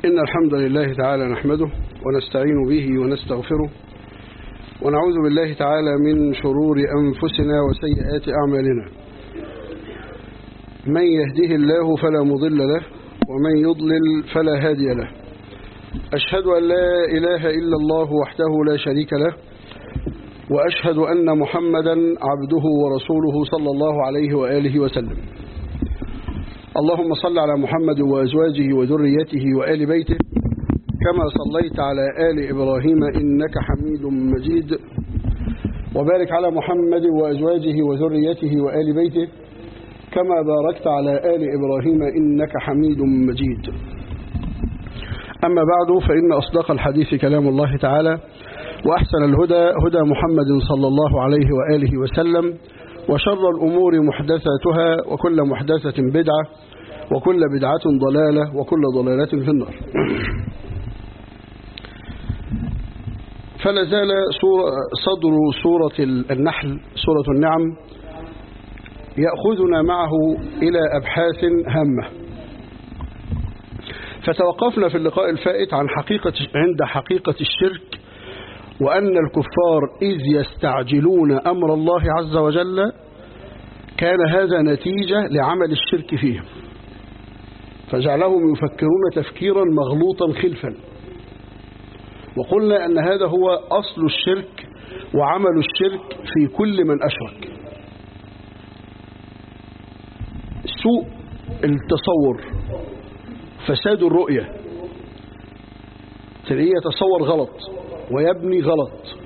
إن الحمد لله تعالى نحمده ونستعين به ونستغفره ونعوذ بالله تعالى من شرور أنفسنا وسيئات أعمالنا من يهده الله فلا مضل له ومن يضلل فلا هادي له أشهد أن لا إله إلا الله وحده لا شريك له وأشهد أن محمدا عبده ورسوله صلى الله عليه وآله وسلم اللهم صل على محمد وأزواجه وذريته وآل بيته كما صليت على آل إبراهيم إنك حميد مجيد وبارك على محمد وأزواجه وذريته وآل بيته كما باركت على آل إبراهيم إنك حميد مجيد أما بعد فإن أصدق الحديث كلام الله تعالى وأحسن الهدى هدى محمد صلى الله عليه وآله وسلم وشر الأمور محدثاتها وكل محدثة بدعة وكل بدعة ضلالة وكل ضلالة في النار فلا زال صدر سورة النحل سورة النعم يأخذنا معه إلى أبحاث هامة فتوقفنا في اللقاء الفائت عن حقيقة عند حقيقة الشرك وأن الكفار إذ يستعجلون أمر الله عز وجل كان هذا نتيجة لعمل الشرك فيهم فجعلهم يفكرون تفكيرا مغلوطا خلفا وقلنا أن هذا هو أصل الشرك وعمل الشرك في كل من أشرك سوء التصور فساد الرؤية تلاقيه يتصور غلط ويبني غلط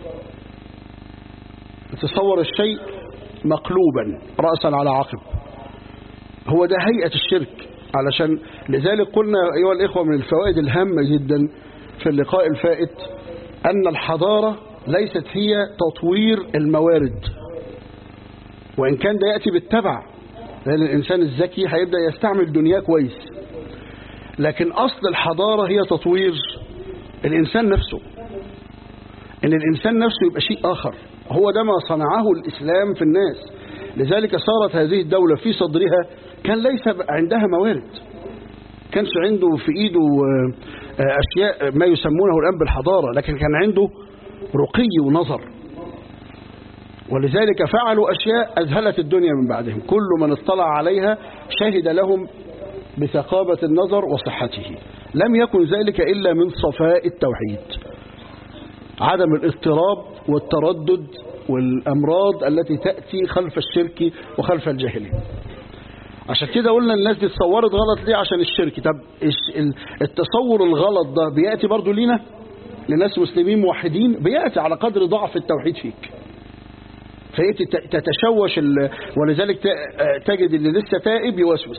يتصور الشيء مقلوبا رأسا على عقب هو ده هيئة الشرك علشان لذلك قلنا أيها الإخوة من الفوائد الهامة جدا في اللقاء الفائت أن الحضارة ليست هي تطوير الموارد وإن كان ده يأتي بالتبع لأن الإنسان الذكي هيبدأ يستعمل دنياه كويس لكن أصل الحضارة هي تطوير الإنسان نفسه إن الإنسان نفسه يبقى شيء آخر هو ده ما صنعه الإسلام في الناس لذلك صارت هذه الدولة في صدرها كان ليس عندها موارد كانش عنده في إيده أشياء ما يسمونه الآن بالحضارة لكن كان عنده رقي ونظر ولذلك فعلوا أشياء أذهلت الدنيا من بعدهم كل من اطلع عليها شهد لهم بثقابة النظر وصحته لم يكن ذلك إلا من صفاء التوحيد عدم الاضطراب والتردد والأمراض التي تأتي خلف الشرك وخلف الجاهلية عشان كده قلنا الناس دي اتصورت غلط ليه عشان الشرك طب التصور الغلط ده بيأتي برضو لينا لناس مسلمين موحدين بيأتي على قدر ضعف التوحيد فيك فيأتي تتشوش ولذلك تجد اللي لسه تائب يوسوس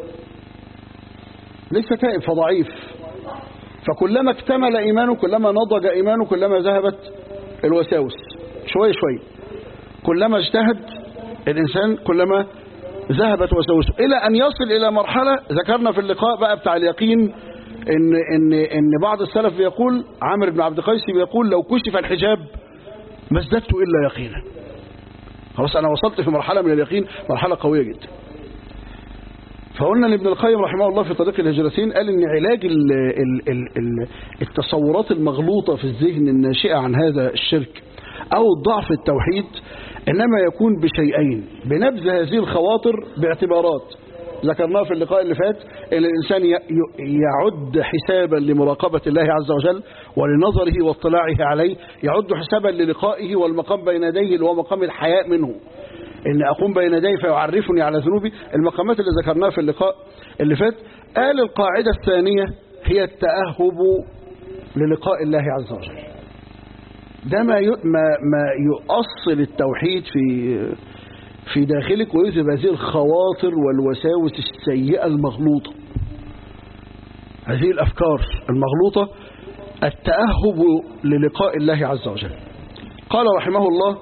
لسه تائب فضعيف فكلما اكتمل إيمانه كلما نضج إيمانه كلما ذهبت الوساوس شوية شوية كلما اجتهد الإنسان كلما ذهبت وسوسه إلى أن يصل إلى مرحلة ذكرنا في اللقاء بقى بتاع اليقين إن, إن, إن بعض السلف بيقول عامر بن عبد القيس بيقول لو كشف الحجاب ما ازددت إلا يقينا خلاص أنا وصلت في مرحلة من اليقين مرحلة قوية جدا فقلنا لابن القيم رحمه الله في طريق الهجرتين قال ان علاج ال ال ال التصورات المغلوطة في الذهن الناشئة عن هذا الشرك او ضعف التوحيد انما يكون بشيئين بنبذ هذه الخواطر باعتبارات ذكرناها في اللقاء اللي فات ان الانسان يعد حسابا لمراقبة الله عز وجل ولنظره واطلاعه عليه يعد حسابا للقائه والمقام بين يديه اللي هو مقام الحياء منه ان اقوم بين يديه فيعرفني على ذنوبي المقامات اللي ذكرناها في اللقاء اللي فات قال القاعدة الثانية هي التأهب للقاء الله عز وجل ده ما ما ما يؤصل التوحيد في في داخلك ويذهب هذه الخواطر والوساوس السيئة المغلوطة هذه الأفكار المغلوطة التأهب للقاء الله عز وجل قال رحمه الله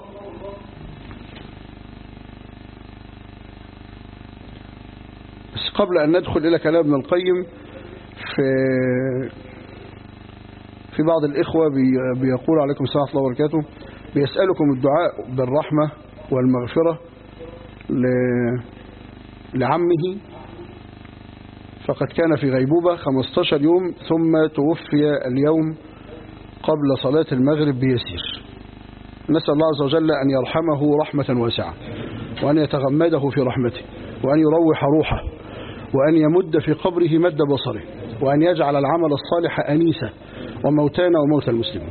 بس قبل أن ندخل إلى كلام ابن القيم في في بعض الإخوة بيقول عليكم السلام ورحمة الله وبركاته بيسألكم الدعاء بالرحمة والمغفرة لعمه فقد كان في غيبوبة 15 يوم ثم توفي اليوم قبل صلاة المغرب بيسير نسأل الله عز وجل أن يرحمه رحمة واسعة وأن يتغمده في رحمته وأن يروح روحه وأن يمد في قبره مد بصره وأن يجعل العمل الصالح أنيسة وموتانا وموتى المسلمين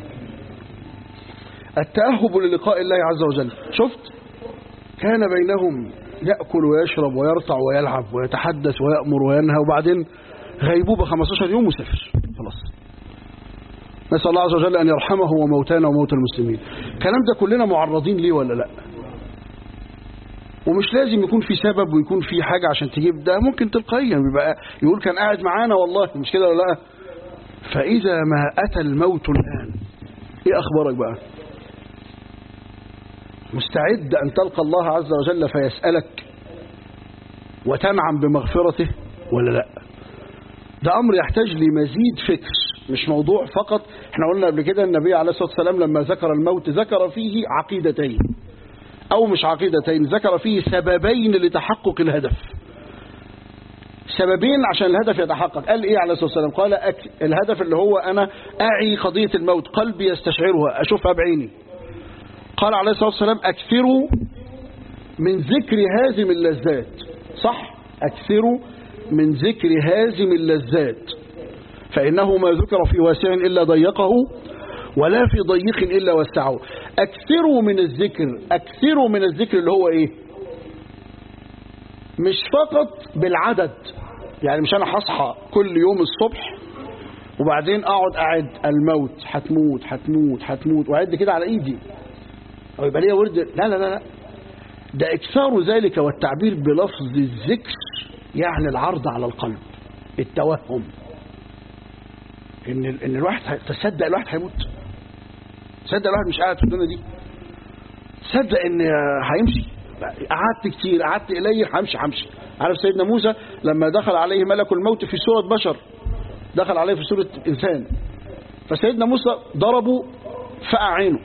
التأهب للقاء الله عز وجل شفت كان بينهم يأكل ويشرب ويرتع ويلعب ويتحدث ويأمر وينهى وبعدين غيبوبة 15 يوم مسافر خلاص نسأل الله عز وجل أن يرحمه وموتانا وموتى المسلمين الكلام ده كلنا معرضين ليه ولا لا ومش لازم يكون في سبب ويكون في حاجة عشان تجيب ده ممكن تلقائيا بيبقى يقول كان قاعد معانا والله مش كده ولا لا فإذا ما أتى الموت الآن إيه أخبارك بقى مستعد أن تلقى الله عز وجل فيسألك وتنعم بمغفرته ولا لا ده أمر يحتاج لمزيد فكر مش موضوع فقط احنا قلنا قبل كده النبي عليه الصلاة والسلام لما ذكر الموت ذكر فيه عقيدتين أو مش عقيدتين ذكر فيه سببين لتحقق الهدف سببين عشان الهدف يتحقق قال ايه عليه الصلاة والسلام قال أك... الهدف اللي هو أنا أعي قضية الموت قلبي يستشعرها أشوفها بعيني قال عليه الصلاة والسلام أكثروا من ذكر هازم اللذات صح أكثروا من ذكر هازم اللذات فإنه ما ذكر في واسع إلا ضيقه ولا في ضيق إلا وسعه أكثروا من الذكر أكثروا من الذكر اللي هو إيه مش فقط بالعدد يعني مش أنا هصحى كل يوم الصبح وبعدين أقعد أعد الموت هتموت هتموت هتموت وأعد كده على إيدي أو يبقى ليا ورد لا لا لا لا ده إكثار ذلك والتعبير بلفظ الذكر يعني العرض على القلب التوهم ان ان الواحد تصدق الواحد هيموت تصدق الواحد مش قاعد في الدنيا دي تصدق ان هيمشي قعدت كتير قعدت قليل همشي همشي عارف سيدنا موسى لما دخل عليه ملك الموت في سورة بشر دخل عليه في سورة إنسان فسيدنا موسى ضربه فقع عينه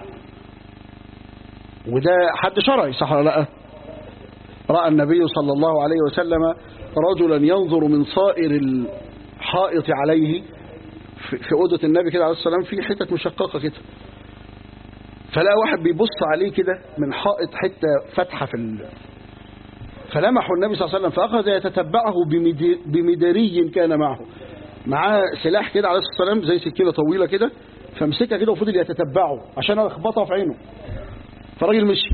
وده حد شرعي صح ولا لا رأى النبي صلى الله عليه وسلم رجلا ينظر من صائر الحائط عليه في أوضة النبي كده عليه السلام في حتة مشققة كده فلا واحد بيبص عليه كده من حائط حتة فتحة في ال... فلمحه النبي صلى الله عليه وسلم فأخذ يتتبعه بمدري كان معه معاه سلاح كده عليه الصلاة والسلام زي سكينة طويلة كده فمسكها كده وفضل يتتبعه عشان يخبطها في عينه فالراجل مشي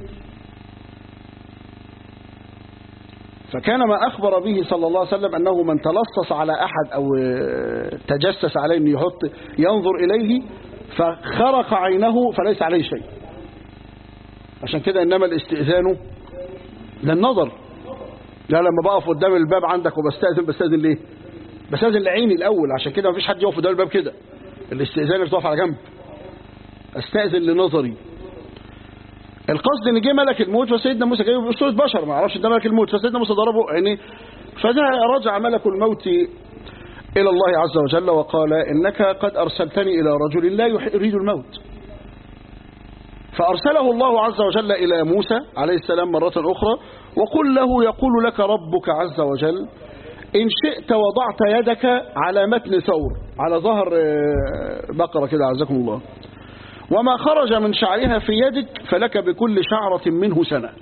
فكان ما أخبر به صلى الله عليه وسلم أنه من تلصص على أحد أو تجسس عليه أنه يحط ينظر إليه فخرق عينه فليس عليه شيء عشان كده إنما الاستئذان للنظر لا لما بقف قدام الباب عندك وبستأذن بستأذن ليه بستأذن لعيني الأول عشان كده مفيش حد يقف قدام الباب كده الاستئذان بتقف على جنب استأذن لنظري القصد ان جه ملك الموت فسيدنا موسى جاي بصوره بشر ما اعرفش ده ملك الموت فسيدنا موسى ضربه عينيه فرجع ملك الموت الى الله عز وجل وقال انك قد ارسلتني الى رجل لا يريد الموت فارسله الله عز وجل الى موسى عليه السلام مره اخرى وقل له يقول لك ربك عز وجل ان شئت وضعت يدك على متن ثور على ظهر بقره كده عزكم الله وما خرج من شعرها في يدك فلك بكل شعرة منه سنة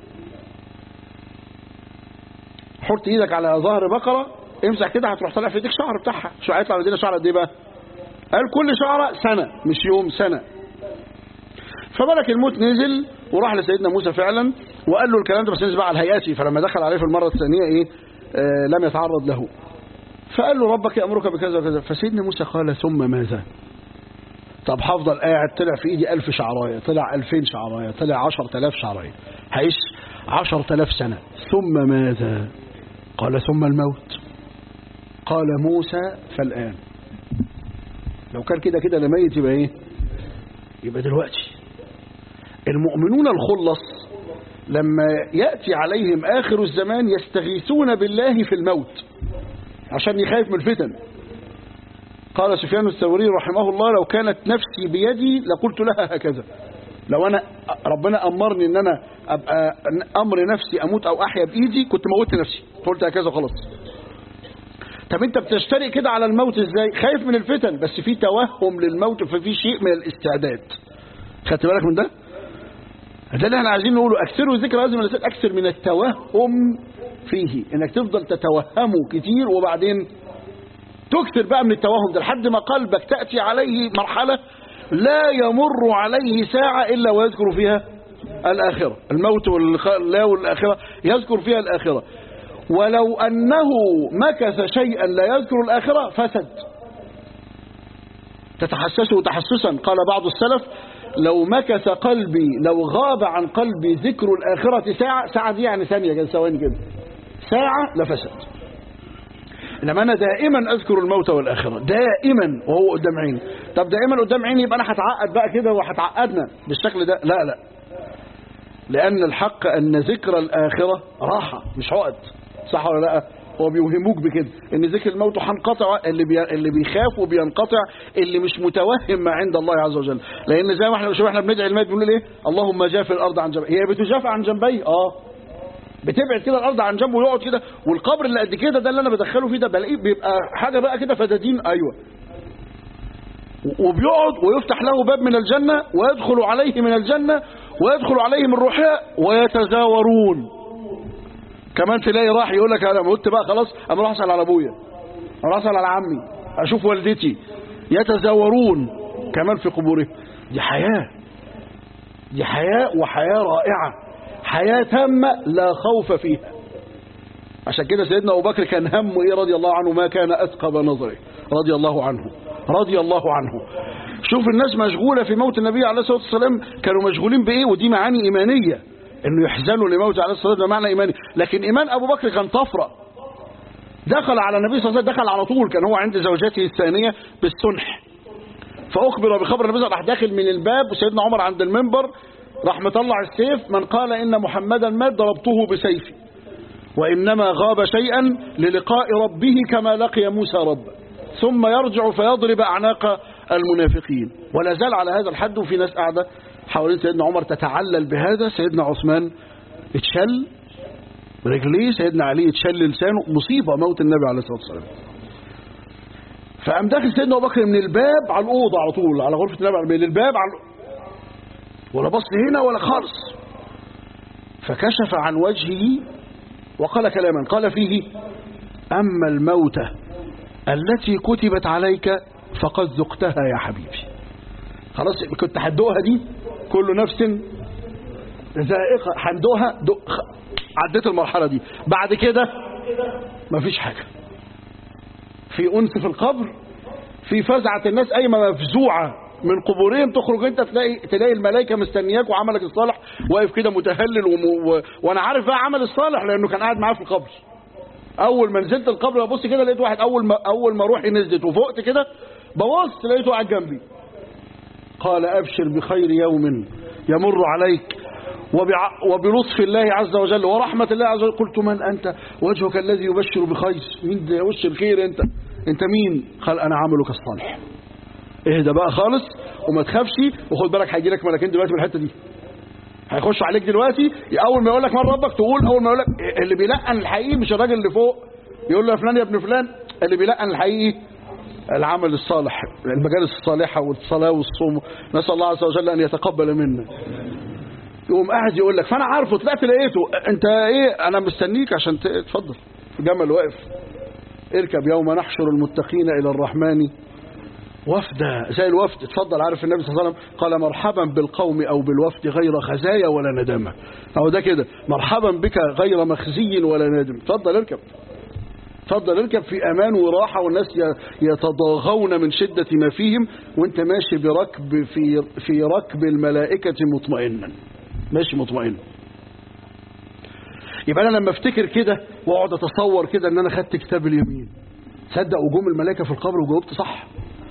حط ايدك على ظهر بقرة امسح كده هتروح طالع في ايدك شعر بتاعها شو هيطلع من ايدينا شعر قد ايه بقى قال كل شعرة سنة مش يوم سنة فملك الموت نزل وراح لسيدنا موسى فعلا وقال له الكلام ده بس نزل بقى على الهيئاتي فلما دخل عليه في المرة الثانية ايه آه لم يتعرض له فقال له ربك يأمرك بكذا وكذا فسيدنا موسى قال ثم ماذا طب هفضل قاعد طلع في ايدي ألف شعراية طلع ألفين شعراية طلع عشر تلاف شعراية هعيش عشر تلاف سنة ثم ماذا قال ثم الموت قال موسى فالآن لو كان كده كده لميت يبقى ايه يبقى دلوقتي المؤمنون الخلص لما يأتي عليهم آخر الزمان يستغيثون بالله في الموت عشان يخاف من الفتن قال سفيان الثوري رحمه الله لو كانت نفسي بيدي لقلت لها هكذا لو أنا ربنا أمرني أن أنا أبقى أمر نفسي أموت أو أحيا بإيدي كنت موت نفسي قلت هكذا خلاص طب انت بتشتري كده على الموت ازاي خايف من الفتن بس في توهم للموت ففي شيء من الاستعداد خدت بالك من ده ده اللي احنا عايزين نقوله اكثروا ذكر هذه المسائل اكثر من التوهم فيه انك تفضل تتوهمه كتير وبعدين تكثر بقى من التوهم ده لحد ما قلبك تأتي عليه مرحلة لا يمر عليه ساعة إلا ويذكر فيها الآخرة الموت والله والآخرة يذكر فيها الآخرة ولو أنه مكث شيئا لا يذكر الآخرة فسد تتحسسه تحسسا قال بعض السلف لو مكث قلبي لو غاب عن قلبي ذكر الآخرة ساعة ساعة دي يعني ثانية كده ثواني كده ساعة لفسد إنما أنا دائما أذكر الموت والآخرة دائما وهو قدام عيني طب دائما قدام عيني يبقى أنا هتعقد بقى كده وهتعقدنا بالشكل ده لا لا لأن الحق أن ذكر الآخرة راحة مش عقد صح ولا لا هو بيوهموك بكده ان ذكر الموت هنقطع اللي بي... اللي بيخاف وبينقطع اللي مش متوهم ما عند الله عز وجل لان زي ما احنا شوف احنا بندعي الميت بنقول ايه اللهم جاف الارض عن جنبي هي بتجافى عن جنبي اه بتبعد كده الارض عن جنبه ويقعد كده والقبر اللي قد كده ده اللي انا بدخله فيه ده بلاقيه بيبقى حاجه بقى كده فدادين ايوه وبيقعد ويفتح له باب من الجنه ويدخل عليه من الجنه ويدخل عليه من روحها ويتزاورون كمان تلاقي راح يقول لك انا مت بقى خلاص انا راح اسال على ابويا اروح اسال على عمي اشوف والدتي يتزاورون كمان في قبورهم دي حياه دي حياه وحياه رائعه حياه تامه لا خوف فيها عشان كده سيدنا ابو بكر كان همه ايه رضي الله عنه ما كان اثقب نظره رضي الله عنه رضي الله عنه شوف الناس مشغوله في موت النبي عليه الصلاه والسلام كانوا مشغولين بايه ودي معاني ايمانيه انه يحزنوا لموت عليه الصلاه والسلام معنى ايماني لكن ايمان ابو بكر كان طفره دخل على النبي صلى الله عليه وسلم دخل على طول كان هو عند زوجته الثانيه بالسنح فاخبر بخبر النبي صلى الله عليه وسلم راح داخل من الباب وسيدنا عمر عند المنبر راح مطلع السيف من قال ان محمدا مات ضربته بسيفي وانما غاب شيئا للقاء ربه كما لقي موسى ربه ثم يرجع فيضرب اعناق المنافقين ولا زال على هذا الحد وفي ناس قاعده حوالين سيدنا عمر تتعلل بهذا سيدنا عثمان اتشل رجليه سيدنا علي اتشل لسانه مصيبة موت النبي عليه الصلاة والسلام فقام داخل سيدنا ابو بكر من الباب على الأوضة على طول على غرفة النبي من الباب على ولا بص هنا ولا خالص فكشف عن وجهه وقال كلاما قال فيه أما الموتة التي كتبت عليك فقد ذقتها يا حبيبي خلاص كنت هتدوقها دي كل نفس ذائقة هندوقها عديت المرحلة دي بعد كده مفيش حاجة في أنس في القبر في فزعة الناس قايمة مفزوعة من قبورهم تخرج انت تلاقي تلاقي الملائكه مستنياك وعملك الصالح واقف كده متهلل وم... و... وانا عارف بقى عمل الصالح لانه كان قاعد معاه في القبر اول ما نزلت القبر ببص كده لقيت واحد اول ما اول ما روحي نزلت وفقت كده ببص لقيته قاعد جنبي قال ابشر بخير يوم يمر عليك وبع... وبلطف الله عز وجل ورحمة الله عز وجل قلت من أنت وجهك الذي يبشر بخير مين ده وش الخير أنت أنت مين قال أنا عملك الصالح اهدى بقى خالص وما تخافش وخد بالك هيجي لك ملكين دلوقتي من الحتة دي هيخشوا عليك دلوقتي اول ما يقول لك من ربك تقول اول ما يقول لك اللي بيلقن الحقيقي مش الراجل اللي فوق يقول له يا فلان يا ابن فلان اللي بيلقن الحقيقي العمل الصالح المجالس الصالحة والصلاة والصوم نسأل الله عز وجل أن يتقبل منا يقوم قاعد يقول لك فأنا عارفه طلعت لقيته أنت إيه أنا مستنيك عشان تفضل جمل واقف اركب يوم نحشر المتقين إلى الرحمن وفدا زي الوفد اتفضل عارف النبي صلى الله عليه وسلم قال مرحبا بالقوم أو بالوفد غير خزايا ولا ندامة أو ده كده مرحبا بك غير مخزي ولا نادم اتفضل اركب اتفضل اركب في امان وراحه والناس يتضاغون من شده ما فيهم وانت ماشي بركب في في ركب الملائكه مطمئنا ماشي مطمئن يبقى انا لما افتكر كده واقعد اتصور كده ان انا خدت كتاب اليمين تصدق وجوم الملائكه في القبر وجاوبت صح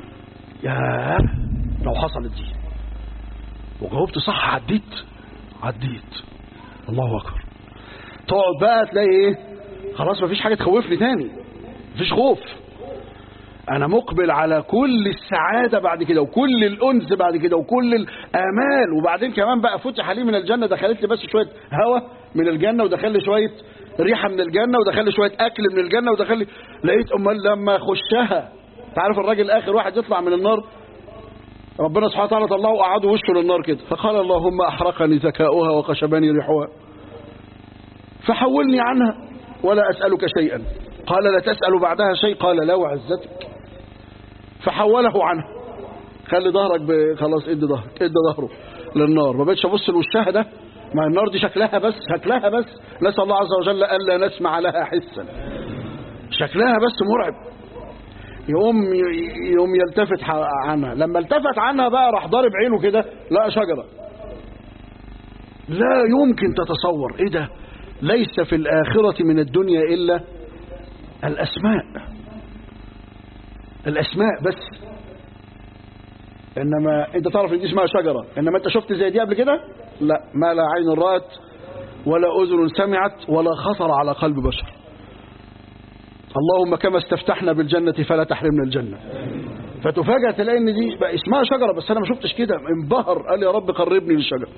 يا لو حصلت دي وجاوبت صح عديت عديت الله اكبر تقعد بقى تلاقي ايه خلاص مفيش حاجة تخوفني تاني مفيش خوف انا مقبل على كل السعادة بعد كده وكل الانس بعد كده وكل الامال وبعدين كمان بقى فتح لي من الجنة دخلت لي بس شوية هوا من الجنة ودخل لي شوية ريحة من الجنة ودخل لي شوية أكل من الجنة ودخل لي لقيت أمال لما أخشها تعرف الراجل آخر واحد يطلع من النار ربنا سبحانه وتعالى طلعه وقعده وشه للنار كده فقال اللهم أحرقني ذكاؤها وقشبني ريحها فحولني عنها ولا أسألك شيئا قال لا تسأل بعدها شيء قال لا وعزتك فحوله عنه خلي ظهرك ب... خلاص ادي ظهرك ادي ظهره للنار ما بقتش ابص لوشها ده ما النار دي شكلها بس شكلها بس نسأل الله عز وجل ألا نسمع لها حسا شكلها بس مرعب يقوم يقوم يلتفت عنها لما التفت عنها بقى راح ضارب عينه كده لقى شجرة لا يمكن تتصور ايه ده ليس في الآخرة من الدنيا إلا الأسماء الأسماء بس إنما أنت تعرف إن دي اسمها شجرة إنما أنت شفت زي دي قبل كده لا ما لا عين رأت ولا أذن سمعت ولا خطر على قلب بشر اللهم كما استفتحنا بالجنة فلا تحرمنا الجنة فتفاجأ تلاقي ان دي بقى اسمها شجرة بس انا ما شفتش كده انبهر قال يا رب قربني للشجرة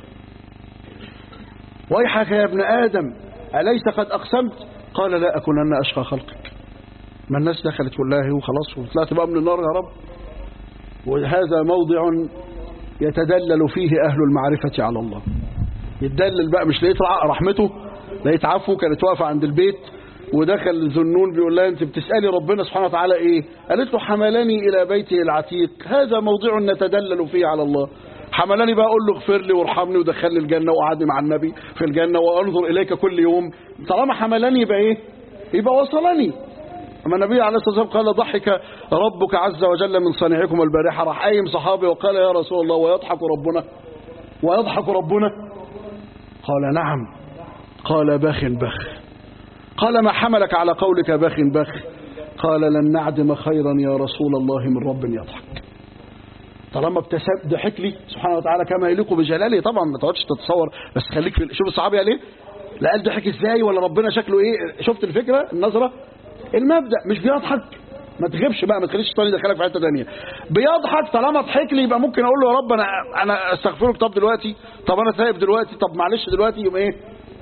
ويحك يا ابن آدم أليس قد أقسمت قال لا أكونن أشقى خلقك ما الناس دخلت كلها وخلاص وطلعت بقى من النار يا رب وهذا موضع يتدلل فيه أهل المعرفة على الله يتدلل بقى مش لقيت رحمته لقيت عفو كانت واقفة عند البيت ودخل ذنون بيقول لها انت بتسألي ربنا سبحانه وتعالى ايه قالت له حملني الى بيته العتيق هذا موضع نتدلل فيه على الله حملني بقى اقول له اغفر لي وارحمني ودخلني الجنة وقعدني مع النبي في الجنة وانظر اليك كل يوم طالما حملني يبقى ايه يبقى وصلني اما النبي عليه الصلاة والسلام قال ضحك ربك عز وجل من صنيعكم البارحة راح قايم صحابي وقال يا رسول الله ويضحك ربنا ويضحك ربنا قال نعم قال بخ بخ قال ما حملك على قولك بخ بخ قال لن نعدم خيرا يا رسول الله من رب يضحك طالما ابتسم ضحك لي سبحانه وتعالى كما يليق بجلاله طبعا ما تقعدش تتصور بس خليك في شوف الصحابي قال ايه لا قال ضحك ازاي ولا ربنا شكله ايه شفت الفكره النظره المبدا مش بيضحك ما تغيبش بقى ما تخليش الشيطان يدخلك في حته ثانيه بيضحك طالما ضحك لي يبقى ممكن اقول له يا رب انا انا استغفرك طب دلوقتي طب انا تائب دلوقتي طب معلش دلوقتي يوم ايه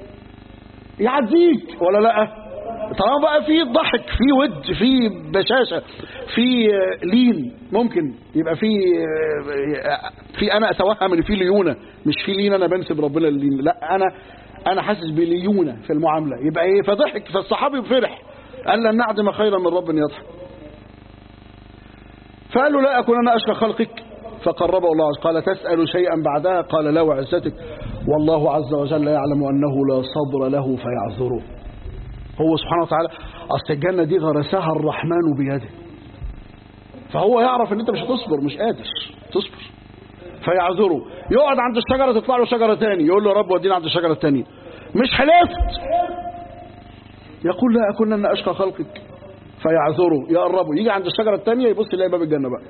يعديك ولا لا طالما بقى في ضحك في ود في بشاشة في لين ممكن يبقى في في انا اتوهم ان في ليونة مش في لين انا بنسب ربنا اللين لا انا انا حاسس بليونة في المعاملة يبقى ايه فضحك فالصحابي فرح قال لن نعدم خيرا من رب يضحك فقال له لا اكون انا اشقى خلقك فقربه الله عز قال تسأل شيئا بعدها قال لا وعزتك والله عز وجل يعلم أنه لا صبر له فيعذره هو سبحانه وتعالى أصل الجنة دي غرسها الرحمن بيده فهو يعرف ان انت مش هتصبر مش قادر تصبر فيعذره يقعد عند الشجرة تطلع له شجرة تاني يقول له يا رب ودينا عند الشجرة التانية مش حلفت يقول لا أكون أن أشقى خلقك فيعذره يقربه يجي عند الشجرة التانية يبص يلاقي باب الجنة بقى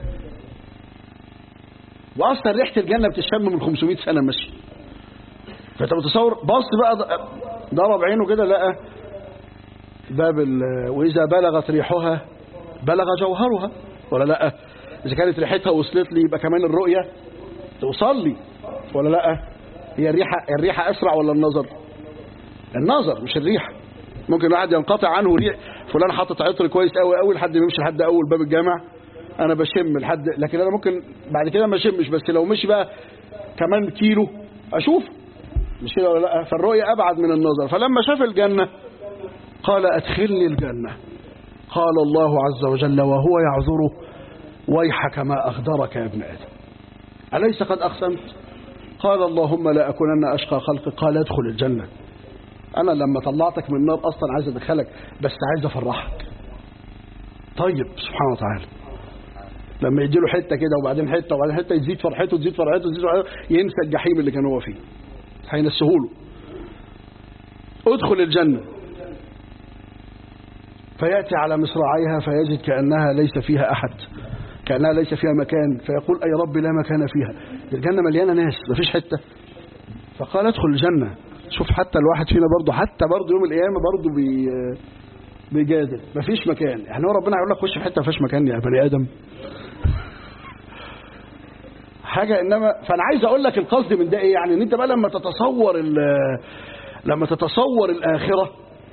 واصلا ريحه الجنه بتشم من 500 سنه ماشي فانت متصور بص بقى ضرب عينه كده لقى باب واذا بلغت ريحها بلغ جوهرها ولا لا اذا كانت ريحتها وصلت لي يبقى كمان الرؤيه توصل لي ولا لا هي الريحه الريحه اسرع ولا النظر النظر مش الريحه ممكن الواحد ينقطع عنه ريح فلان حاطط عطر كويس قوي قوي لحد ما يمشي لحد اول باب الجامع انا بشم لحد لكن انا ممكن بعد كده ما اشمش بس لو مشي بقى كمان كيلو اشوف مش كده ولا لا فالرؤية ابعد من النظر فلما شاف الجنة قال ادخلني الجنة قال الله عز وجل وهو يعذره ويحك ما اغدرك يا ابن ادم اليس قد اقسمت قال اللهم لا اكونن اشقى خلقك قال ادخل الجنة انا لما طلعتك من النار اصلا عايز ادخلك بس عايز افرحك طيب سبحانه وتعالى لما يديله حته كده وبعدين حته وبعدين حته يزيد فرحته تزيد فرحته تزيد فرحته ينسى الجحيم اللي كان هو فيه هينسهوله ادخل الجنه فياتي على مصراعيها فيجد كانها ليس فيها احد كانها ليس فيها مكان فيقول اي رب لا مكان فيها الجنه مليانه ناس مفيش حته فقال ادخل الجنه شوف حتى الواحد فينا برضه حتى برضه يوم القيامه برضه بي بيجادل مفيش مكان يعني هو ربنا هيقول لك خش في حته ما فيهاش مكان يا بني ادم حاجة إنما فأنا عايز أقول لك القصد من ده إيه يعني إن أنت بقى لما تتصور لما تتصور الآخرة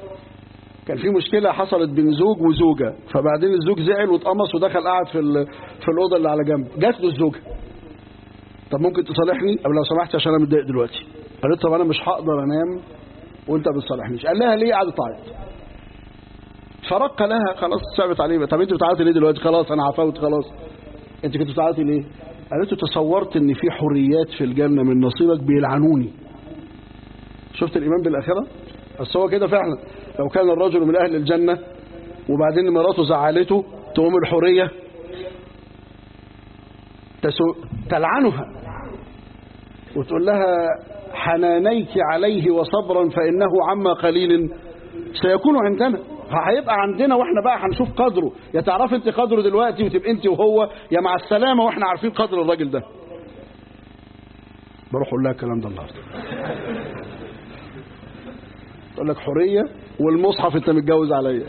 كان في مشكلة حصلت بين زوج وزوجة فبعدين الزوج زعل واتقمص ودخل قعد في ال- في الأوضة اللي على جنب جات له الزوجة طب ممكن تصالحني أو لو سمحت عشان أنا متضايق دلوقتي قالت طب أنا مش هقدر أنام وأنت ما بتصالحنيش قال لها ليه قعدت تعيط فرق لها خلاص صعبت عليه طب أنت بتعيطي ليه دلوقتي خلاص أنا عفوت خلاص أنت كنت بتعيطي ليه قالت له تصورت إن في حريات في الجنة من نصيبك بيلعنوني شفت الإيمان بالآخرة بس هو كده فعلا لو كان الرجل من أهل الجنة وبعدين مراته زعلته تقوم الحرية تسو... تلعنها وتقول لها حنانيك عليه وصبرا فإنه عما قليل سيكون عندنا هيبقى عندنا واحنا بقى هنشوف قدره يا تعرف انت قدره دلوقتي وتبقى انت وهو يا مع السلامة واحنا عارفين قدر الراجل ده بروح اقول لها الكلام ده النهارده تقول لك حرية والمصحف انت متجوز عليا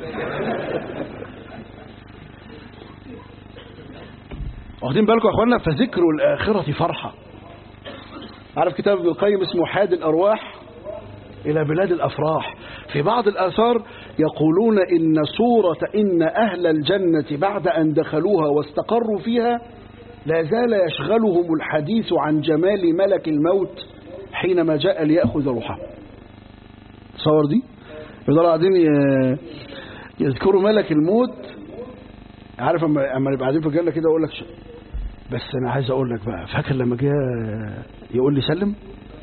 واخدين بالكم يا اخوانا فذكر الآخرة فرحة عارف كتاب ابن القيم اسمه حاد الأرواح إلى بلاد الأفراح في بعض الآثار يقولون إن صورة إن أهل الجنة بعد أن دخلوها واستقروا فيها لا زال يشغلهم الحديث عن جمال ملك الموت حينما جاء ليأخذ روحه تصور دي يفضلوا قاعدين ي- يذكروا ملك الموت عارف اما اما نبقى قاعدين في الجنه كده اقول لك ش- بس انا عايز اقول لك بقى فاكر لما جه يقول لي سلم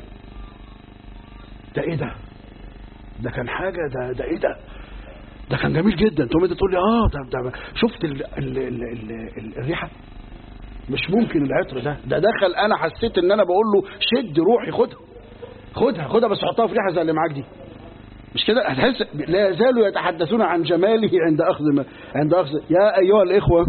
ده ايه ده ده كان حاجه ده ده ايه ده ده كان جميل جدا تقوم انت تقول لي اه ده ده شفت ال ال ال ال ال الريحه مش ممكن العطر ده ده دخل انا حسيت ان انا بقول له شد روحي خدها خدها خدها بس حطها في ريحه زي اللي معاك دي مش كده هتحس لا يزالوا يتحدثون عن جماله عند اخذ ما عند اخذ يا ايها الاخوه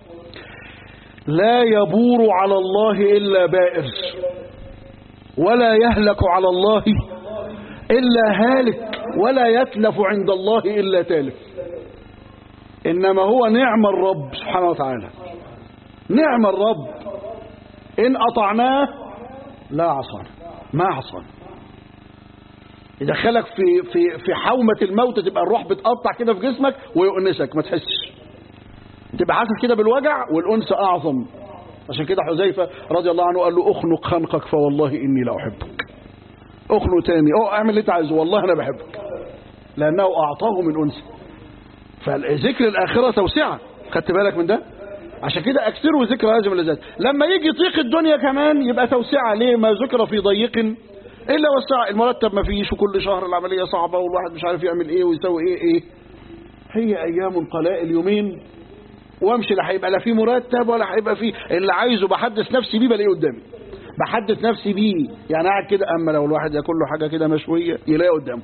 لا يبور على الله الا بائر ولا يهلك على الله الا هالك ولا يتلف عند الله الا تالف انما هو نعم الرب سبحانه وتعالى نعم الرب ان اطعناه لا عصانا ما عصانا يدخلك في في في حومه الموت تبقى الروح بتقطع كده في جسمك ويؤنسك ما تحسش تبقى حاسس كده بالوجع والانس اعظم عشان كده حذيفه رضي الله عنه قال له اخنق خنقك فوالله اني لا احبك اخنق تاني او اعمل اللي انت عايزه والله انا بحبك لانه اعطاه من انس فذكر الاخره توسعه خدت بالك من ده عشان كده اكثروا ذكر هذه اللذات لما يجي ضيق الدنيا كمان يبقى توسعه ليه ما ذكر في ضيق الا وسع المرتب ما فيش وكل شهر العمليه صعبه والواحد مش عارف يعمل ايه ويسوي ايه ايه هي ايام قلائل يومين وامشي لا هيبقى لا في مرتب ولا هيبقى في اللي عايزه بحدث نفسي بيه بلاقيه قدامي بحدث نفسي بيه يعني قاعد كده اما لو الواحد ياكل له حاجه كده مشويه يلاقي قدامه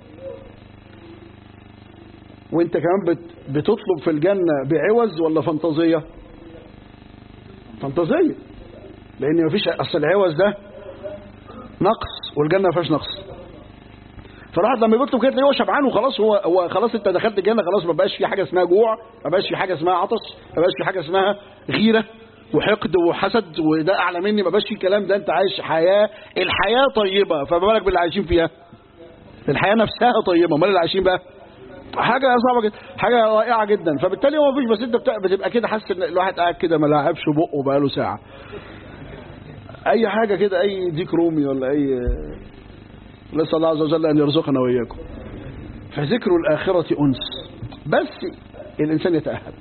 وانت كمان بت بتطلب في الجنه بعوز ولا فانتازيه فانتازيه لان مفيش اصل العوز ده نقص والجنه ما فيهاش نقص فالواحد لما بيطلب كده تلاقيه هو شبعان وخلاص هو هو خلاص انت دخلت الجنه خلاص ما بقاش في حاجه اسمها جوع ما بقاش في حاجه اسمها عطش ما بقاش في حاجه اسمها غيره وحقد وحسد وده اعلى مني ما بقاش في الكلام ده انت عايش حياه الحياه طيبه فما بالك باللي عايشين فيها الحياه نفسها طيبه امال اللي عايشين بقى حاجه صعبه جدا حاجه رائعه جدا فبالتالي هو مفيش بس انت بتبقى, بتبقى كده حاسس ان الواحد قاعد كده ما لعبش بقه بقاله ساعه اي حاجه كده اي ديك رومي ولا اي نسال الله عز وجل ان يرزقنا واياكم فذكر الاخره انس بس الانسان يتاهب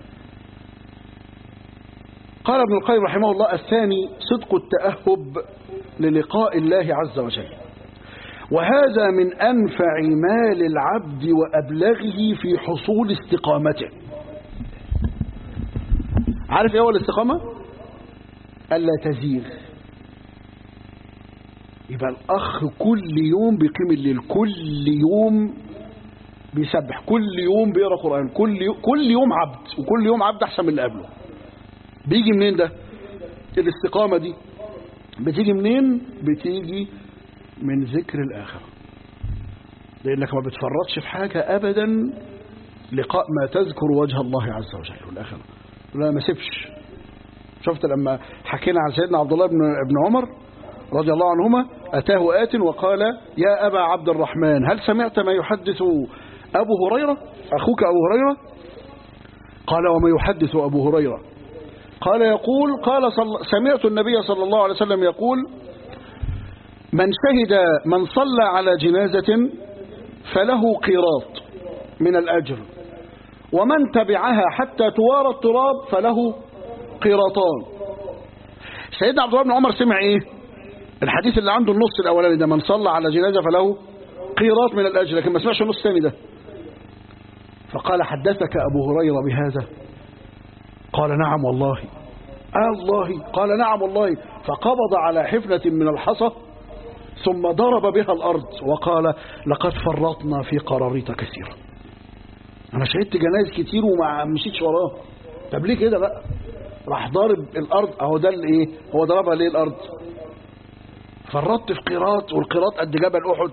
قال ابن القيم رحمه الله الثاني صدق التاهب للقاء الله عز وجل وهذا من أنفع ما للعبد وأبلغه في حصول استقامته عارف ايه هو الاستقامة ألا تزيغ يبقى الأخ كل يوم بيقيم الليل كل يوم بيسبح كل يوم بيقرأ قرآن كل يوم, كل يوم عبد وكل يوم عبد أحسن من اللي قبله بيجي منين ده الاستقامة دي بتيجي منين بتيجي من ذكر الآخرة لأنك ما بتفرطش في حاجة أبدا لقاء ما تذكر وجه الله عز وجل والآخرة لا ما سيبش شفت لما حكينا عن سيدنا عبد الله بن, بن عمر رضي الله عنهما أتاه آت وقال يا أبا عبد الرحمن هل سمعت ما يحدث أبو هريرة أخوك أبو هريرة قال وما يحدث أبو هريرة قال يقول قال صل سمعت النبي صلى الله عليه وسلم يقول من شهد من صلى على جنازة فله قيراط من الأجر ومن تبعها حتى توارى التراب فله قيراطان سيدنا عبد الله بن عمر سمع ايه الحديث اللي عنده النص الاولاني ده من صلى على جنازه فله قيراط من الاجر لكن ما سمعش النص الثاني ده فقال حدثك ابو هريره بهذا قال نعم والله آه الله قال نعم والله فقبض على حفنة من الحصى ثم ضرب بها الأرض وقال لقد فرطنا في قراريط كثيرة أنا شهدت جنائز كتير وما مشيتش وراه طب ليه كده بقى راح ضارب الأرض أهو ده اللي إيه هو ضربها ليه الأرض فرطت في قيراط والقيراط قد جبل أحد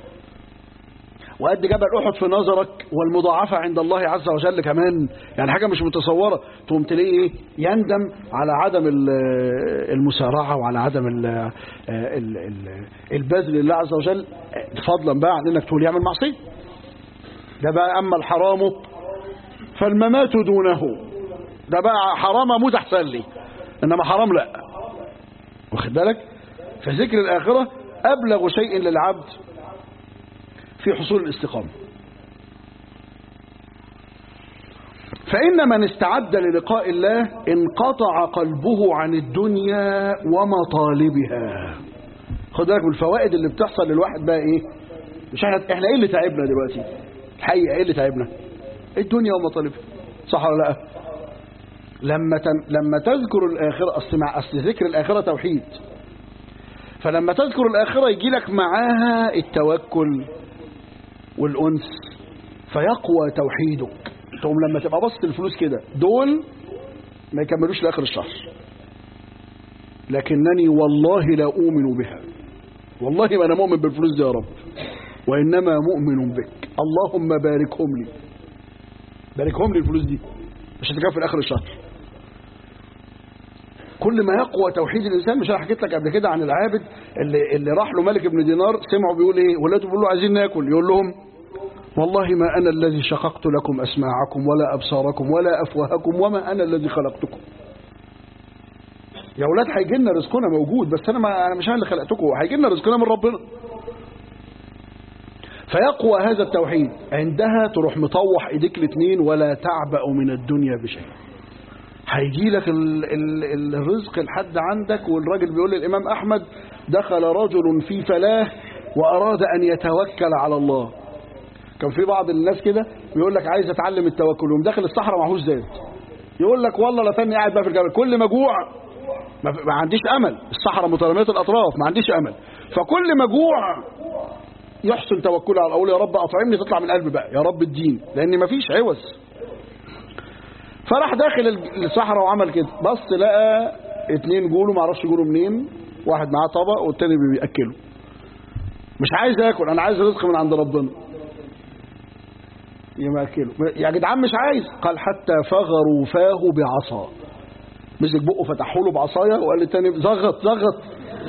وقد جبل أحد في نظرك والمضاعفة عند الله عز وجل كمان يعني حاجة مش متصورة تقوم تلاقيه إيه يندم على عدم المسارعة وعلى عدم ال ال ال البذل لله عز وجل فضلا بقى عن انك تقول يعمل معصية ده بقى أما الحرام فالممات دونه ده بقى حرام اموت احسن لي انما حرام لا واخد بالك فذكر الآخرة أبلغ شيء للعبد في حصول الاستقامة فإن من استعد للقاء الله انقطع قلبه عن الدنيا ومطالبها خد بالك من الفوائد اللي بتحصل للواحد بقى ايه مش احنا احنا ايه اللي تعبنا دلوقتي الحقيقه ايه اللي تعبنا الدنيا ومطالبها صح ولا لا لما تن... لما تذكر الاخره اصل مع اصل ذكر الاخره توحيد فلما تذكر الاخره يجي لك معاها التوكل والأنس فيقوى توحيدك تقوم لما تبقى بصت الفلوس كده دول ما يكملوش لآخر الشهر لكنني والله لا أؤمن بها والله ما أنا مؤمن بالفلوس دي يا رب وإنما مؤمن بك اللهم باركهم لي باركهم لي الفلوس دي مش هتكفي آخر الشهر كل ما يقوى توحيد الإنسان مش أنا حكيت لك قبل كده عن العابد اللي, اللي راح له ملك بن دينار سمعوا بيقول إيه ولاده بيقولوا له عايزين ناكل يقول لهم والله ما أنا الذي شققت لكم أسماعكم ولا أبصاركم ولا أفواهكم وما أنا الذي خلقتكم يا أولاد هيجي لنا رزقنا موجود بس أنا ما أنا مش أنا اللي خلقتكم هيجي لنا رزقنا من ربنا فيقوى هذا التوحيد عندها تروح مطوح ايديك الاثنين ولا تعبأ من الدنيا بشيء هيجي لك ال ال الرزق لحد عندك والراجل بيقول للإمام أحمد دخل رجل في فلاه وأراد أن يتوكل على الله كان في بعض الناس كده بيقول لك عايز اتعلم التوكل ويقوم داخل الصحراء معهوش زاد يقول لك والله لا تاني قاعد بقى في الجبل كل ما جوع ما, ما عنديش امل الصحراء متراميه الاطراف ما عنديش امل فكل ما جوع يحسن توكلي على اقول يا رب اطعمني تطلع من القلب بقى يا رب الدين لان ما فيش عوز فراح داخل الصحراء وعمل كده بص لقى اتنين جوله ما اعرفش جوله منين واحد معاه طبق والتاني بياكله مش عايز اكل انا عايز رزق من عند ربنا يماكله يا جدعان مش عايز قال حتى فغروا فاه بعصا مسك بقه فتحوا له بعصايه وقال للتاني زغط زغط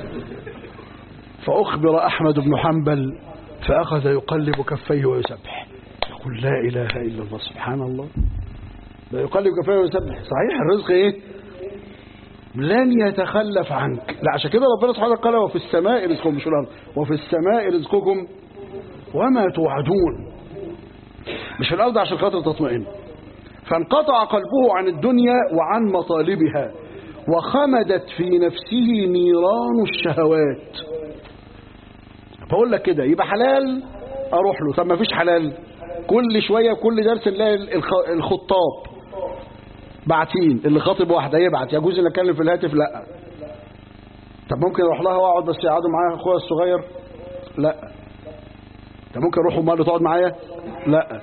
فأخبر أحمد بن حنبل فأخذ يقلب كفيه ويسبح يقول لا إله إلا الله سبحان الله لا يقلب كفيه ويسبح صحيح الرزق إيه لن يتخلف عنك لا عشان كده ربنا سبحانه وتعالى وفي السماء رزقكم مش الأرض وفي السماء رزقكم وما توعدون مش في الأرض عشان خاطر تطمئن فانقطع قلبه عن الدنيا وعن مطالبها وخمدت في نفسه نيران الشهوات بقول لك كده يبقى حلال اروح له طب ما فيش حلال كل شوية كل درس نلاقي الخطاب باعتين اللي خاطب واحدة يبعت يجوز ان اتكلم في الهاتف لا طب ممكن اروح لها واقعد بس يقعدوا معايا اخويا الصغير لا طب ممكن اروح امال تقعد معايا لا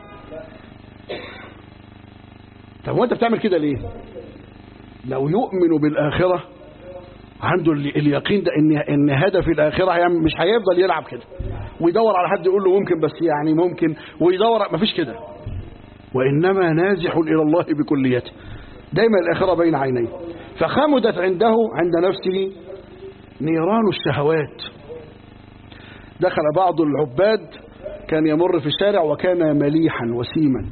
طب هو انت بتعمل كده ليه لو يؤمن بالآخرة عنده اليقين ده ان ان هدف الاخره يعني مش هيفضل يلعب كده ويدور على حد يقول له ممكن بس يعني ممكن ويدور مفيش كده وانما نازح الى الله بكليته دايما الاخره بين عينيه فخمدت عنده عند نفسه نيران الشهوات دخل بعض العباد كان يمر في الشارع وكان مليحا وسيما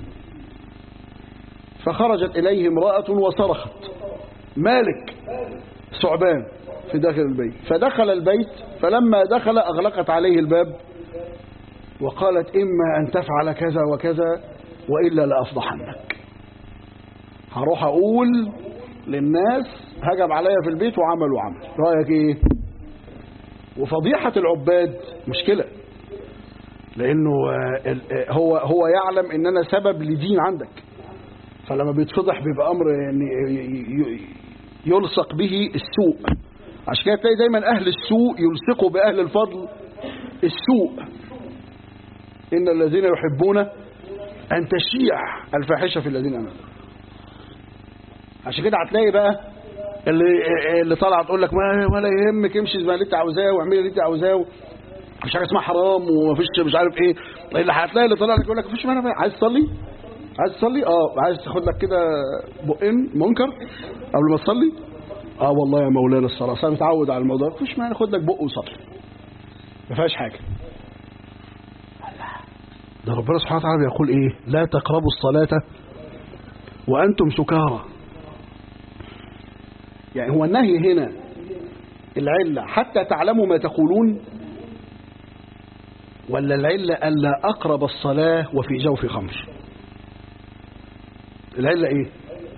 فخرجت إليه امرأة وصرخت مالك ثعبان في داخل البيت فدخل البيت فلما دخل أغلقت عليه الباب وقالت إما أن تفعل كذا وكذا وإلا لأفضحنك هروح أقول للناس هجم عليا في البيت وعمل وعمل رأيك إيه وفضيحة العباد مشكلة لأنه آه، ال- آه، هو هو يعلم إن أنا سبب لدين عندك فلما بيتفضح بيبقى أمر يعني ي- ي- يلصق به السوء عشان كده تلاقي دايما أهل السوء يلصقوا بأهل الفضل السوء إن الذين يحبون أن تشيع الفاحشة في الذين آمنوا عشان كده هتلاقي بقى اللي اللي طالعه تقول لك ما ولا يهمك امشي زي ما انت عاوزاه واعملي اللي انت عاوزاه مش حاجه اسمها حرام ومفيش مش عارف ايه اللي هتلاقي اللي طالع لك يقول لك مفيش مانع بقى. عايز تصلي عايز تصلي اه عايز تاخد لك كده بقين منكر قبل ما تصلي اه والله يا مولانا الصلاه اصل انا متعود على الموضوع مفيش مانع خد لك بق وصلي ما فيهاش حاجه ده ربنا سبحانه وتعالى بيقول ايه لا تقربوا الصلاه وانتم سكارى يعني هو النهي هنا العلة حتى تعلموا ما تقولون ولا العلة ألا أقرب الصلاة وفي جوف خمر العلة إيه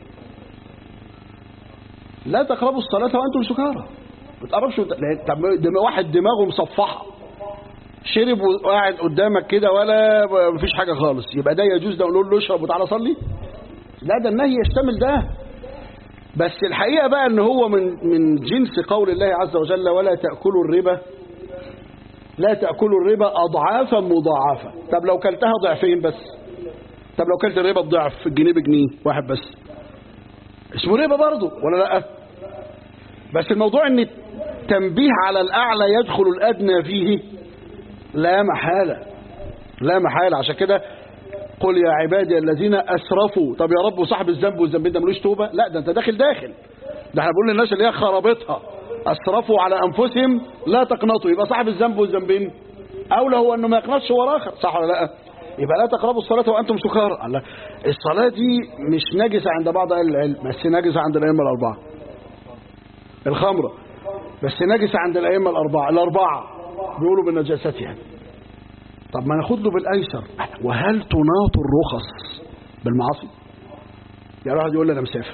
لا تقربوا الصلاة وأنتم سكارى ما تقربش وت- لا، طب دم- واحد دماغه مصفحة شرب وقاعد قدامك كده ولا مفيش حاجة خالص يبقى ده يجوز ده نقول له اشرب وتعالى صلي لا ده النهي يشتمل ده بس الحقيقة بقى ان هو من من جنس قول الله عز وجل ولا تأكلوا الربا لا تأكلوا الربا أضعافا مضاعفة طب لو كلتها ضعفين بس طب لو كلت الربا بضعف جنيه بجنيه واحد بس اسمه ربا برضه ولا لا بس الموضوع ان التنبيه على الأعلى يدخل الأدنى فيه لا محالة لا محالة عشان كده قل يا عبادي الذين اسرفوا طب يا رب وصاحب الذنب والذنب ده ملوش توبه لا ده انت داخل داخل ده احنا بنقول للناس اللي هي خربتها اسرفوا على انفسهم لا تقنطوا يبقى صاحب الذنب والذنبين اولى هو انه ما يقنطش وراه آخر صح ولا لا يبقى لا تقربوا الصلاة وأنتم سكارى الله الصلاة دي مش نجسة عند بعض أهل العلم بس نجسة عند الأئمة الأربعة الخمرة بس نجسة عند الأئمة الأربعة الأربعة بيقولوا بنجاستها طب ما ناخد له بالايسر وهل تناط الرخص بالمعاصي يعني واحد يقول لي انا مسافر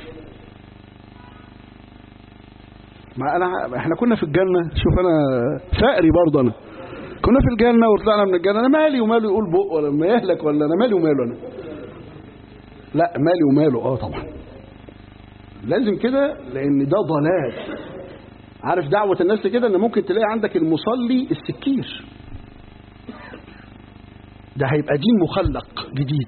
ما انا احنا كنا في الجنه شوف انا فقري برضه انا كنا في الجنه وطلعنا من الجنه انا مالي وماله يقول بق ولا ما يهلك ولا انا مالي وماله انا لا مالي وماله اه طبعا لازم كده لان ده ضلال عارف دعوه الناس كده ان ممكن تلاقي عندك المصلي السكير ده هيبقى دين مخلق جديد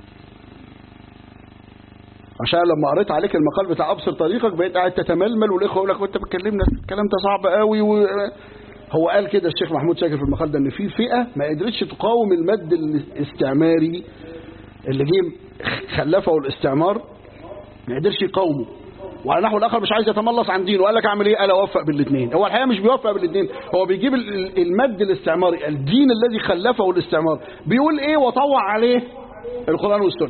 عشان لما قريت عليك المقال بتاع ابصر طريقك بقيت قاعد تتململ والاخوه يقول لك وانت بتكلمنا الكلام ده صعب قوي و... هو قال كده الشيخ محمود شاكر في المقال ده ان في فئه ما قدرتش تقاوم المد الاستعماري اللي جه خلفه الاستعمار ما قدرش يقاومه وعلى نحو الاخر مش عايز يتملص عن دينه وقال لك اعمل ايه قال اوفق بالاثنين هو الحقيقه مش بيوفق بالاثنين هو بيجيب ال- المد الاستعماري الدين الذي خلفه الاستعمار بيقول ايه وطوع عليه القران والسنه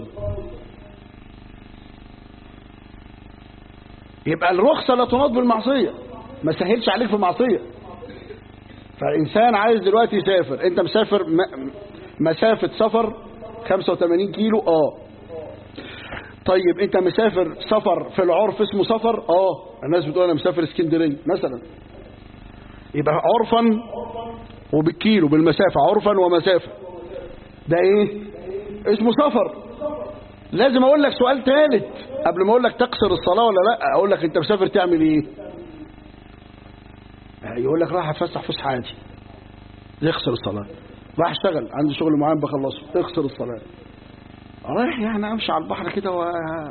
يبقى الرخصه لا تناط بالمعصيه ما سهلش عليك في المعصيه فالانسان عايز دلوقتي يسافر انت مسافر م- مسافه سفر 85 كيلو اه طيب انت مسافر سفر في العرف اسمه سفر اه الناس بتقول انا مسافر اسكندريه مثلا يبقى عرفا وبالكيلو بالمسافه عرفا ومسافه ده ايه اسمه سفر لازم اقول لك سؤال ثالث قبل ما اقول لك تقصر الصلاه ولا لا اقول لك انت مسافر تعمل ايه يقول لك راح اتفسح فسحه عادي يخسر الصلاه راح اشتغل عندي شغل معين بخلصه اخسر الصلاه رايح يعني امشي على البحر كده و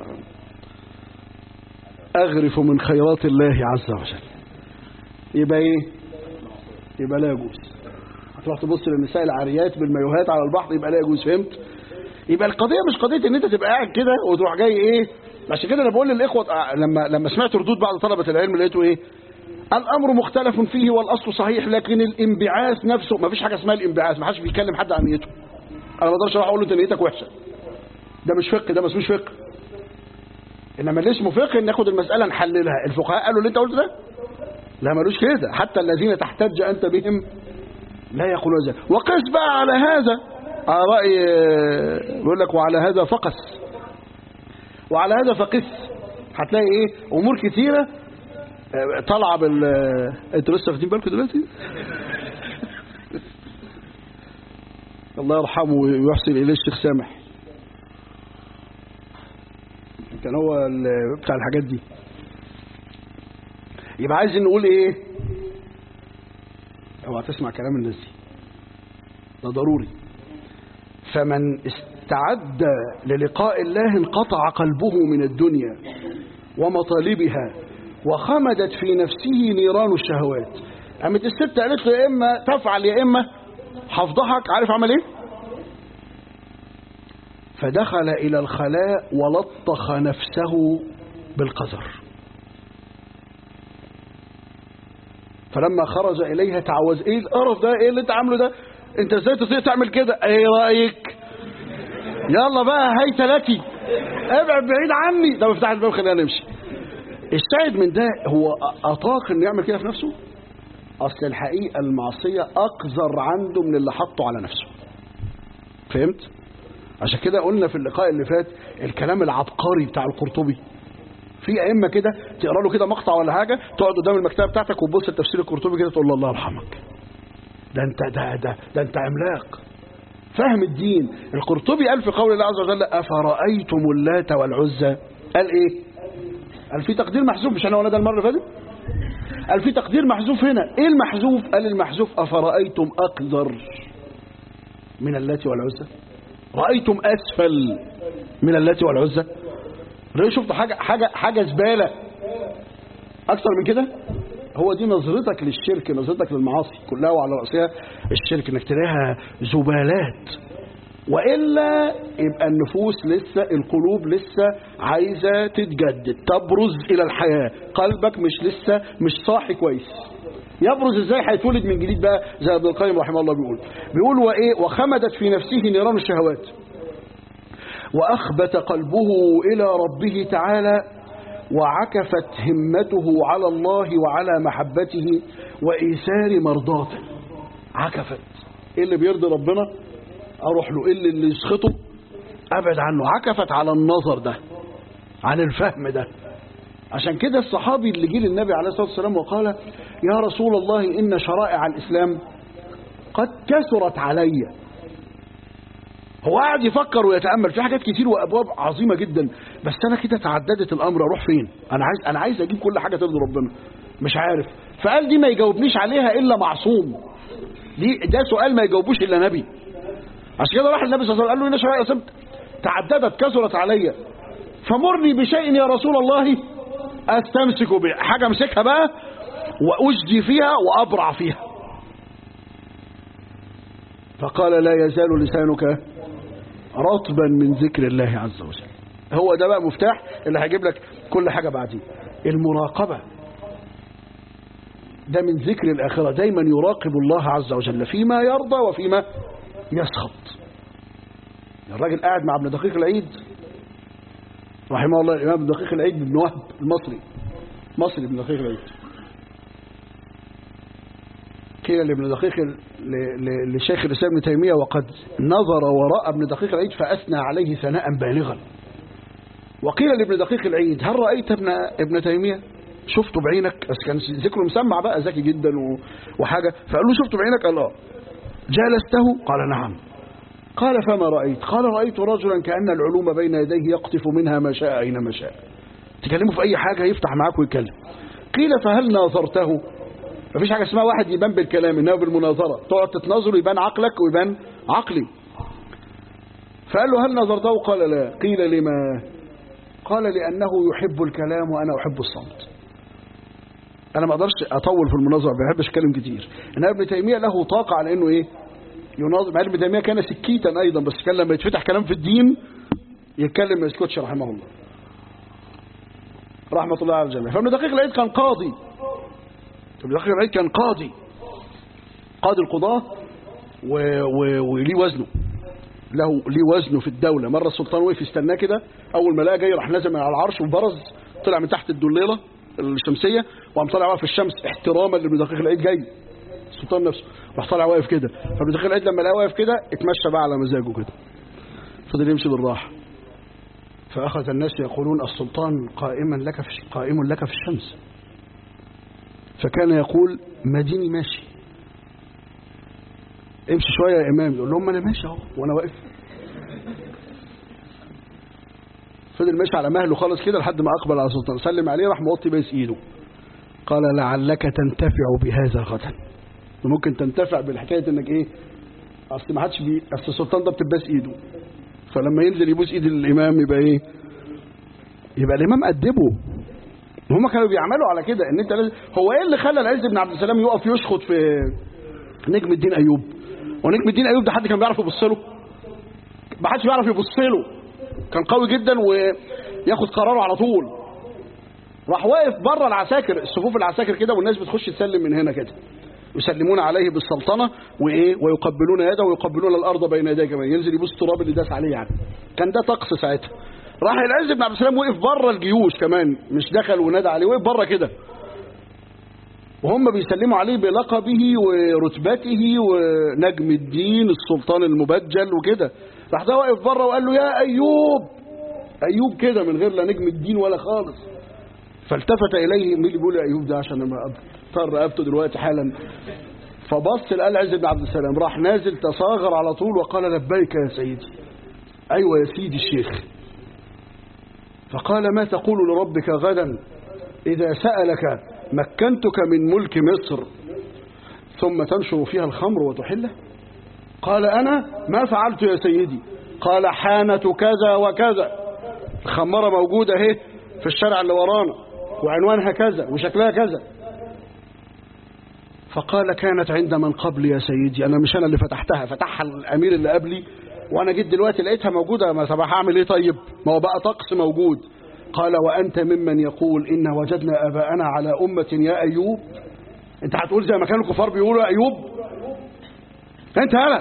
اغرف من خيرات الله عز وجل يبقى ايه يبقى لا يجوز هتروح تبص للنساء العاريات بالمايوهات على البحر يبقى لا يجوز فهمت يبقى القضيه مش قضيه ان انت تبقى قاعد كده وتروح جاي ايه عشان كده انا بقول للاخوه لما لما سمعت ردود بعض طلبه العلم لقيته ايه الامر مختلف فيه والاصل صحيح لكن الانبعاث نفسه ما فيش حاجه اسمها الانبعاث ما حدش بيكلم حد عن نيته انا ما اقدرش اروح اقول له انت نيتك وحشه ده مش فقه ده مش فقه انما اللي اسمه فقه ناخد المساله نحللها الفقهاء قالوا اللي انت قلته ده لا ملوش كده حتى الذين تحتج انت بهم لا يقولون ذلك وقس بقى على هذا على راي بيقول لك وعلى هذا فقس وعلى هذا فقس هتلاقي ايه امور كتيره طالعه بال انتوا لسه واخدين بالكم دلوقتي الله يرحمه ويحسن اليه الشيخ سامح كان هو بتاع الحاجات دي يبقى عايزين نقول ايه اوعى تسمع كلام الناس دي ده ضروري فمن استعد للقاء الله انقطع قلبه من الدنيا ومطالبها وخمدت في نفسه نيران الشهوات قامت الست قالت له يا اما تفعل يا اما هفضحك عارف عمل ايه فدخل الى الخلاء ولطخ نفسه بالقذر فلما خرج اليها تعوز ايه القرف ده ايه اللي انت عامله ده انت ازاي تطيق تعمل كده ايه رايك يلا بقى هيت لك ابعد بعيد عني ده مفتاح الباب خلينا نمشي الشاهد من ده هو اطاق انه يعمل كده في نفسه اصل الحقيقه المعصيه اقذر عنده من اللي حطه على نفسه فهمت عشان كده قلنا في اللقاء اللي فات الكلام العبقري بتاع القرطبي في ائمه كده تقرا له كده مقطع ولا حاجه تقعد قدام المكتبه بتاعتك وتبص لتفسير القرطبي كده تقول له الله يرحمك ده انت ده ده ده انت عملاق فهم الدين القرطبي قال في قول الله عز وجل افرايتم اللات والعزى قال ايه قال في تقدير محذوف مش انا ولا ده المره اللي فاتت قال في تقدير محذوف هنا ايه المحذوف قال المحذوف افرايتم اقذر من اللات والعزى رايتم اسفل من اللات والعزى ليه شفت حاجه حاجه حاجه زباله اكتر من كده هو دي نظرتك للشرك نظرتك للمعاصي كلها وعلى راسها الشرك انك تلاقيها زبالات والا يبقى النفوس لسه القلوب لسه عايزه تتجدد تبرز الى الحياه قلبك مش لسه مش صاحي كويس يبرز ازاي هيتولد من جديد بقى زي ابن القيم رحمه الله بيقول بيقول وايه وخمدت في نفسه نيران الشهوات واخبت قلبه الى ربه تعالى وعكفت همته على الله وعلى محبته وايثار مرضاته عكفت ايه اللي بيرضي ربنا اروح له ايه اللي, اللي يسخطه ابعد عنه عكفت على النظر ده عن الفهم ده عشان كده الصحابي اللي جه للنبي عليه الصلاه والسلام وقال يا رسول الله ان شرائع الاسلام قد كثرت علي هو قاعد يفكر ويتامل في حاجات كتير وابواب عظيمه جدا بس انا كده تعددت الامر اروح فين انا عايز انا عايز اجيب كل حاجه ترضي ربنا مش عارف فقال دي ما يجاوبنيش عليها الا معصوم دي ده سؤال ما يجاوبوش الا نبي عشان كده راح النبي صلى الله عليه وسلم قال له ان شرائع الاسلام تعددت كثرت علي فمرني بشيء يا رسول الله استمسك به حاجه امسكها بقى واجدي فيها وابرع فيها فقال لا يزال لسانك رطبا من ذكر الله عز وجل هو ده بقى مفتاح اللي هيجيب لك كل حاجه بعدين المراقبه ده من ذكر الآخرة دايما يراقب الله عز وجل فيما يرضى وفيما يسخط الراجل قاعد مع ابن دقيق العيد رحمه الله الإمام ابن دقيق العيد بن وهب المصري مصري ابن دقيق العيد قيل لابن دقيق لشيخ الإسلام ابن تيمية وقد نظر وراء ابن دقيق العيد فأثنى عليه ثناء بالغا وقيل لابن دقيق العيد هل رأيت ابن ابن تيمية شفته بعينك بس كان ذكره مسمع بقى ذكي جدا وحاجة فقال له شفته بعينك قال اه جالسته قال نعم قال فما رأيت قال رأيت رجلا كأن العلوم بين يديه يقطف منها ما شاء أينما شاء تكلمه في أي حاجة يفتح معاك ويتكلم قيل فهل ناظرته مفيش حاجة اسمها واحد يبان بالكلام إنما بالمناظرة تقعد تتناظر يبان عقلك ويبان عقلي فقال له هل نظرته قال لا قيل لما قال لأنه يحب الكلام وأنا أحب الصمت انا ما اقدرش اطول في المناظره ما بحبش اتكلم كتير انما ابن تيميه له طاقه على انه ايه يناظر مع ابن تيميه كان سكيتا ايضا بس كان لما يتفتح كلام في الدين يتكلم ما يسكتش رحمه الله رحمه الله على الجميع فابن دقيق العيد كان قاضي ابن دقيق العيد كان قاضي قاضي القضاه وليه وزنه له ليه وزنه في الدولة مرة السلطان وقف يستناه كده أول ما لقى جاي راح نزل من على العرش وبرز طلع من تحت الدليلة الشمسية وقام طالع واقف في الشمس احتراما لابن دقيق العيد جاي السلطان نفسه راح طالع واقف كده فابن دقيق العيد لما لقاه واقف كده اتمشى بقى على مزاجه كده فضل يمشي بالراحة فأخذ الناس يقولون السلطان قائما لك في قائم لك في الشمس فكان يقول مديني ماشي امشي شوية يا إمام يقول لهم أنا ماشي أهو وأنا واقف فضل ماشي على مهله خالص كده لحد ما أقبل على السلطان سلم عليه راح موطي بيس إيده قال لعلك تنتفع بهذا غدا ممكن تنتفع بالحكاية إنك إيه أصل ما حدش بي أصل السلطان ده بتباس إيده فلما ينزل يبوس إيد الإمام يبقى إيه يبقى الإمام أدبه هم كانوا بيعملوا على كده ان انت لازم هو ايه اللي خلى العز بن عبد السلام يقف يشخط في نجم الدين ايوب ونجم الدين ايوب ده حد كان بيعرف يبص له ما حدش بيعرف يبص له كان قوي جدا وياخد قراره على طول راح واقف بره العساكر الصفوف العساكر كده والناس بتخش تسلم من هنا كده يسلمون عليه بالسلطنه وايه ويقبلون يده ويقبلون الارض بين يديه كمان ينزل يبوس التراب اللي داس عليه يعني كان ده طقس ساعتها راح العز بن عبد السلام وقف بره الجيوش كمان مش دخل ونادى عليه وقف بره كده وهم بيسلموا عليه بلقبه ورتبته ونجم الدين السلطان المبجل وكده راح ده واقف بره وقال له يا ايوب ايوب كده من غير لا نجم الدين ولا خالص فالتفت اليه مين اللي بيقول يا ايوب ده عشان لما طر رقبته دلوقتي حالا فبص لقى العز بن عبد السلام راح نازل تصاغر على طول وقال لبيك يا سيدي ايوه يا سيدي الشيخ فقال ما تقول لربك غدا إذا سألك مكنتك من ملك مصر ثم تنشر فيها الخمر وتحله قال أنا ما فعلت يا سيدي قال حانة كذا وكذا الخمرة موجودة اهي في الشارع اللي ورانا وعنوانها كذا وشكلها كذا فقال كانت عند من قبلي يا سيدي أنا مش أنا اللي فتحتها فتحها الأمير اللي قبلي وانا جيت دلوقتي لقيتها موجودة ما طب هعمل ايه طيب ما هو بقى طقس موجود قال وانت ممن يقول ان وجدنا اباءنا على امة يا ايوب انت هتقول زي ما كانوا الكفار بيقولوا يا ايوب انت هلا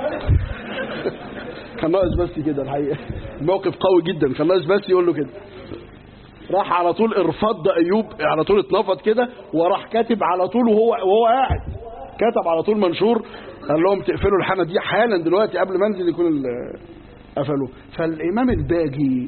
كان ناقص بس كده الحقيقة الموقف قوي جدا كان ناقص بس يقول له كده راح على طول ارفض ايوب على طول اتنفض كده وراح كاتب على طول وهو وهو قاعد كتب على طول منشور قال لهم تقفلوا الحانة دي حالا دلوقتي قبل ما انزل يكون قفلوه فالإمام الباجي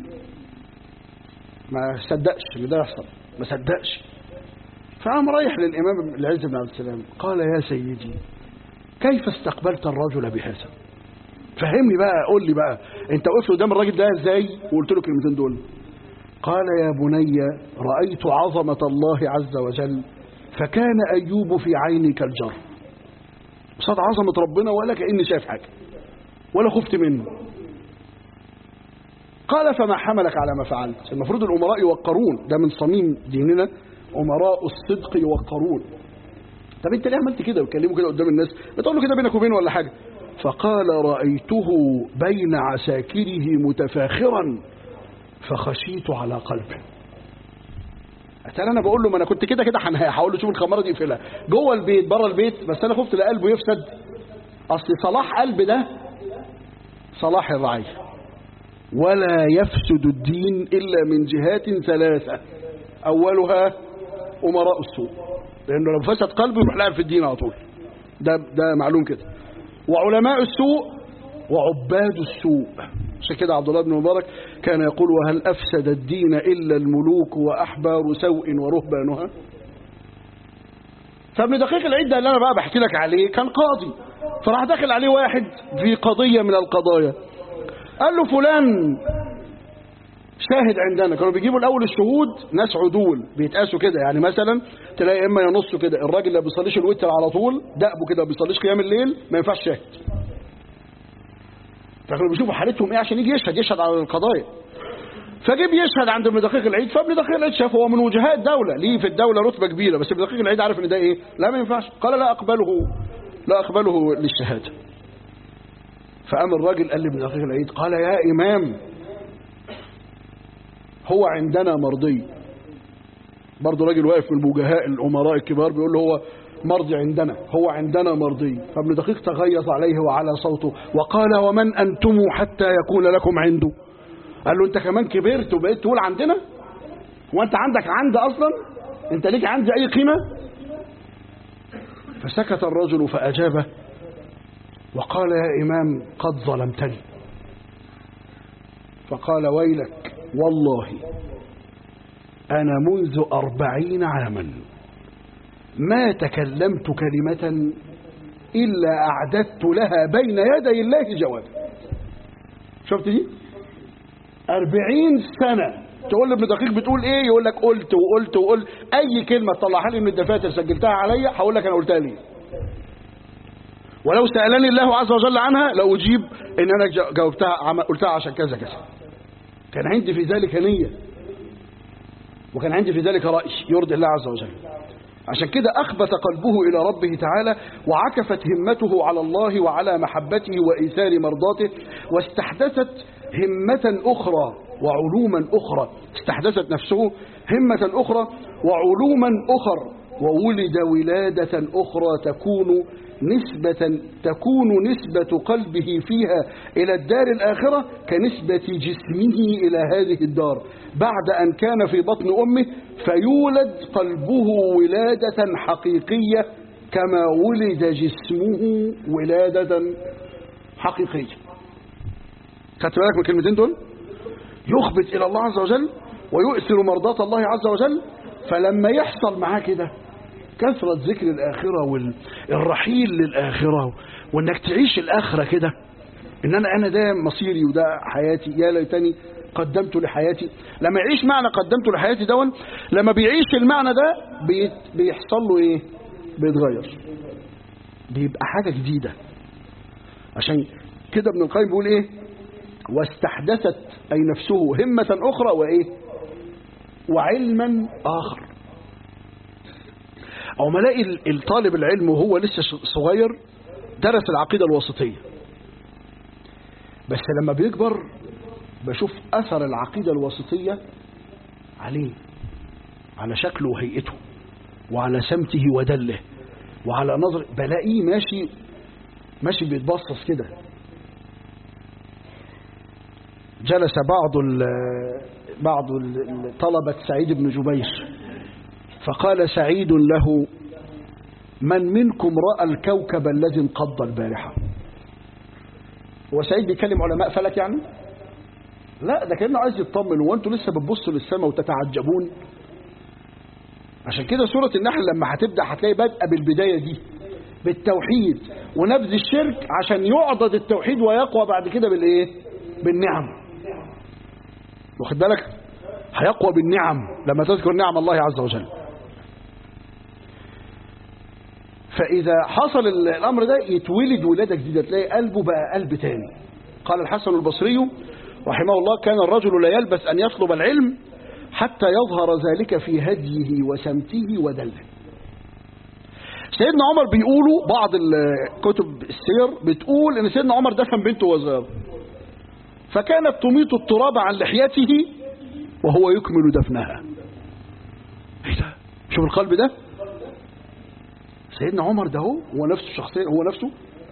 ما صدقش ان ده يحصل ما صدقش فقام رايح للإمام العز بن عبد السلام قال يا سيدي كيف استقبلت الرجل بهذا فهمني بقى قول لي بقى انت وقفت قدام الراجل ده ازاي وقلت له الكلمتين دول قال يا بني رأيت عظمة الله عز وجل فكان أيوب في عيني كالجر قصاد عظمة ربنا ولا كأني شايف حاجة ولا خفت منه قال فما حملك على ما فعلت المفروض الأمراء يوقرون ده من صميم ديننا أمراء الصدق يوقرون طب انت ليه عملت كده وتكلمه كده قدام الناس بتقول له كده بينك وبينه ولا حاجة فقال رأيته بين عساكره متفاخرا فخشيت على قلبه اتاري انا بقول له ما انا كنت كده كده هقول له شوف الخماره دي اقفلها جوه البيت بره البيت بس انا خفت لا قلبه يفسد اصل صلاح قلب ده صلاح الرعيه ولا يفسد الدين الا من جهات ثلاثه اولها امراء السوء لانه لو فسد قلبه يروح لاعب في الدين على طول ده ده معلوم كده وعلماء السوء وعباد السوء عشان كده عبد الله بن مبارك كان يقول وهل أفسد الدين إلا الملوك وأحبار سوء ورهبانها فابن دقيق العيد ده اللي أنا بقى بحكي لك عليه كان قاضي فراح داخل عليه واحد في قضية من القضايا قال له فلان شاهد عندنا كانوا بيجيبوا الأول الشهود ناس عدول بيتقاسوا كده يعني مثلا تلاقي إما ينصوا كده الراجل اللي بيصليش الوتر على طول دقبه كده بيصليش قيام الليل ما ينفعش شاهد فكانوا بيشوفوا حالتهم ايه عشان يجي يشهد يشهد على القضايا فجيب يشهد عند ابن دقيق العيد فابن دقيق العيد شاف هو من وجهاء الدولة ليه في الدولة رتبة كبيرة بس ابن دقيق العيد عارف ان ده ايه لا ما ينفعش قال لا اقبله لا اقبله للشهادة فقام الراجل قال لابن دقيق العيد قال يا امام هو عندنا مرضي برضه راجل واقف من الوجهاء الامراء الكبار بيقول له هو مرضي عندنا هو عندنا مرضي فابن دقيق تغيظ عليه وعلى صوته وقال ومن أنتم حتى يكون لكم عنده قال له انت كمان كبرت وبقيت تقول عندنا وانت عندك عند اصلا انت ليك عندي اي قيمة فسكت الرجل فأجابه وقال يا إمام قد ظلمتني فقال ويلك والله أنا منذ أربعين عاما ما تكلمت كلمة إلا أعددت لها بين يدي الله جوابا شفت دي أربعين سنة تقول لابن دقيق بتقول ايه يقول لك قلت وقلت وقلت اي كلمة تطلعها لي من الدفاتر سجلتها عليا هقول لك انا قلتها ليه ولو سألني الله عز وجل عنها لأجيب ان انا جاوبتها قلتها عشان كذا كذا كان عندي في ذلك نية وكان عندي في ذلك رأي يرضي الله عز وجل عشان كده أخبت قلبه إلى ربه تعالى وعكفت همته على الله وعلى محبته وإيثار مرضاته واستحدثت همة أخرى وعلوما أخرى استحدثت نفسه همة أخرى وعلوما أخر وولد ولادة أخرى تكون نسبة تكون نسبة قلبه فيها إلى الدار الآخرة كنسبة جسمه إلى هذه الدار بعد أن كان في بطن أمه فيولد قلبه ولادة حقيقية كما ولد جسمه ولادة حقيقية خدت بالك من الكلمتين دول يخبت إلى الله عز وجل ويؤثر مرضاة الله عز وجل فلما يحصل معاه كده كثرة ذكر الآخرة والرحيل للآخرة وإنك تعيش الآخرة كده إن أنا أنا ده مصيري وده حياتي يا ليتني قدمت لحياتي لما يعيش معنى قدمت لحياتي دون لما بيعيش المعنى ده بيت بيحصل له إيه بيتغير بيبقى حاجة جديدة عشان كده ابن القيم بيقول إيه واستحدثت أي نفسه همة أخرى وإيه وعلما آخر أو ما الاقي الطالب العلم وهو لسه صغير درس العقيدة الوسطية بس لما بيكبر بشوف أثر العقيدة الوسطية عليه على شكله وهيئته وعلى سمته ودله وعلى نظر بلاقيه ماشي ماشي بيتبصص كده جلس بعض بعض طلبة سعيد بن جبير فقال سعيد له من منكم رأى الكوكب الذي انقض البارحة هو سعيد بيكلم علماء فلك يعني لا ده كأنه عايز يطمن وانتوا لسه بتبصوا للسماء وتتعجبون عشان كده سورة النحل لما هتبدأ هتلاقي بادئه بالبداية دي بالتوحيد ونبذ الشرك عشان يعضد التوحيد ويقوى بعد كده بالايه بالنعم واخد بالك هيقوى بالنعم لما تذكر نعم الله عز وجل فإذا حصل الأمر ده يتولد ولادة جديدة تلاقي قلبه بقى قلب تاني قال الحسن البصري رحمه الله كان الرجل لا يلبس أن يطلب العلم حتى يظهر ذلك في هديه وسمته ودله سيدنا عمر بيقولوا بعض الكتب السير بتقول ان سيدنا عمر دفن بنته وهو صغير فكانت تميط التراب عن لحيته وهو يكمل دفنها ايه ده شوف القلب ده سيدنا عمر ده هو هو نفسه شخصيا هو نفسه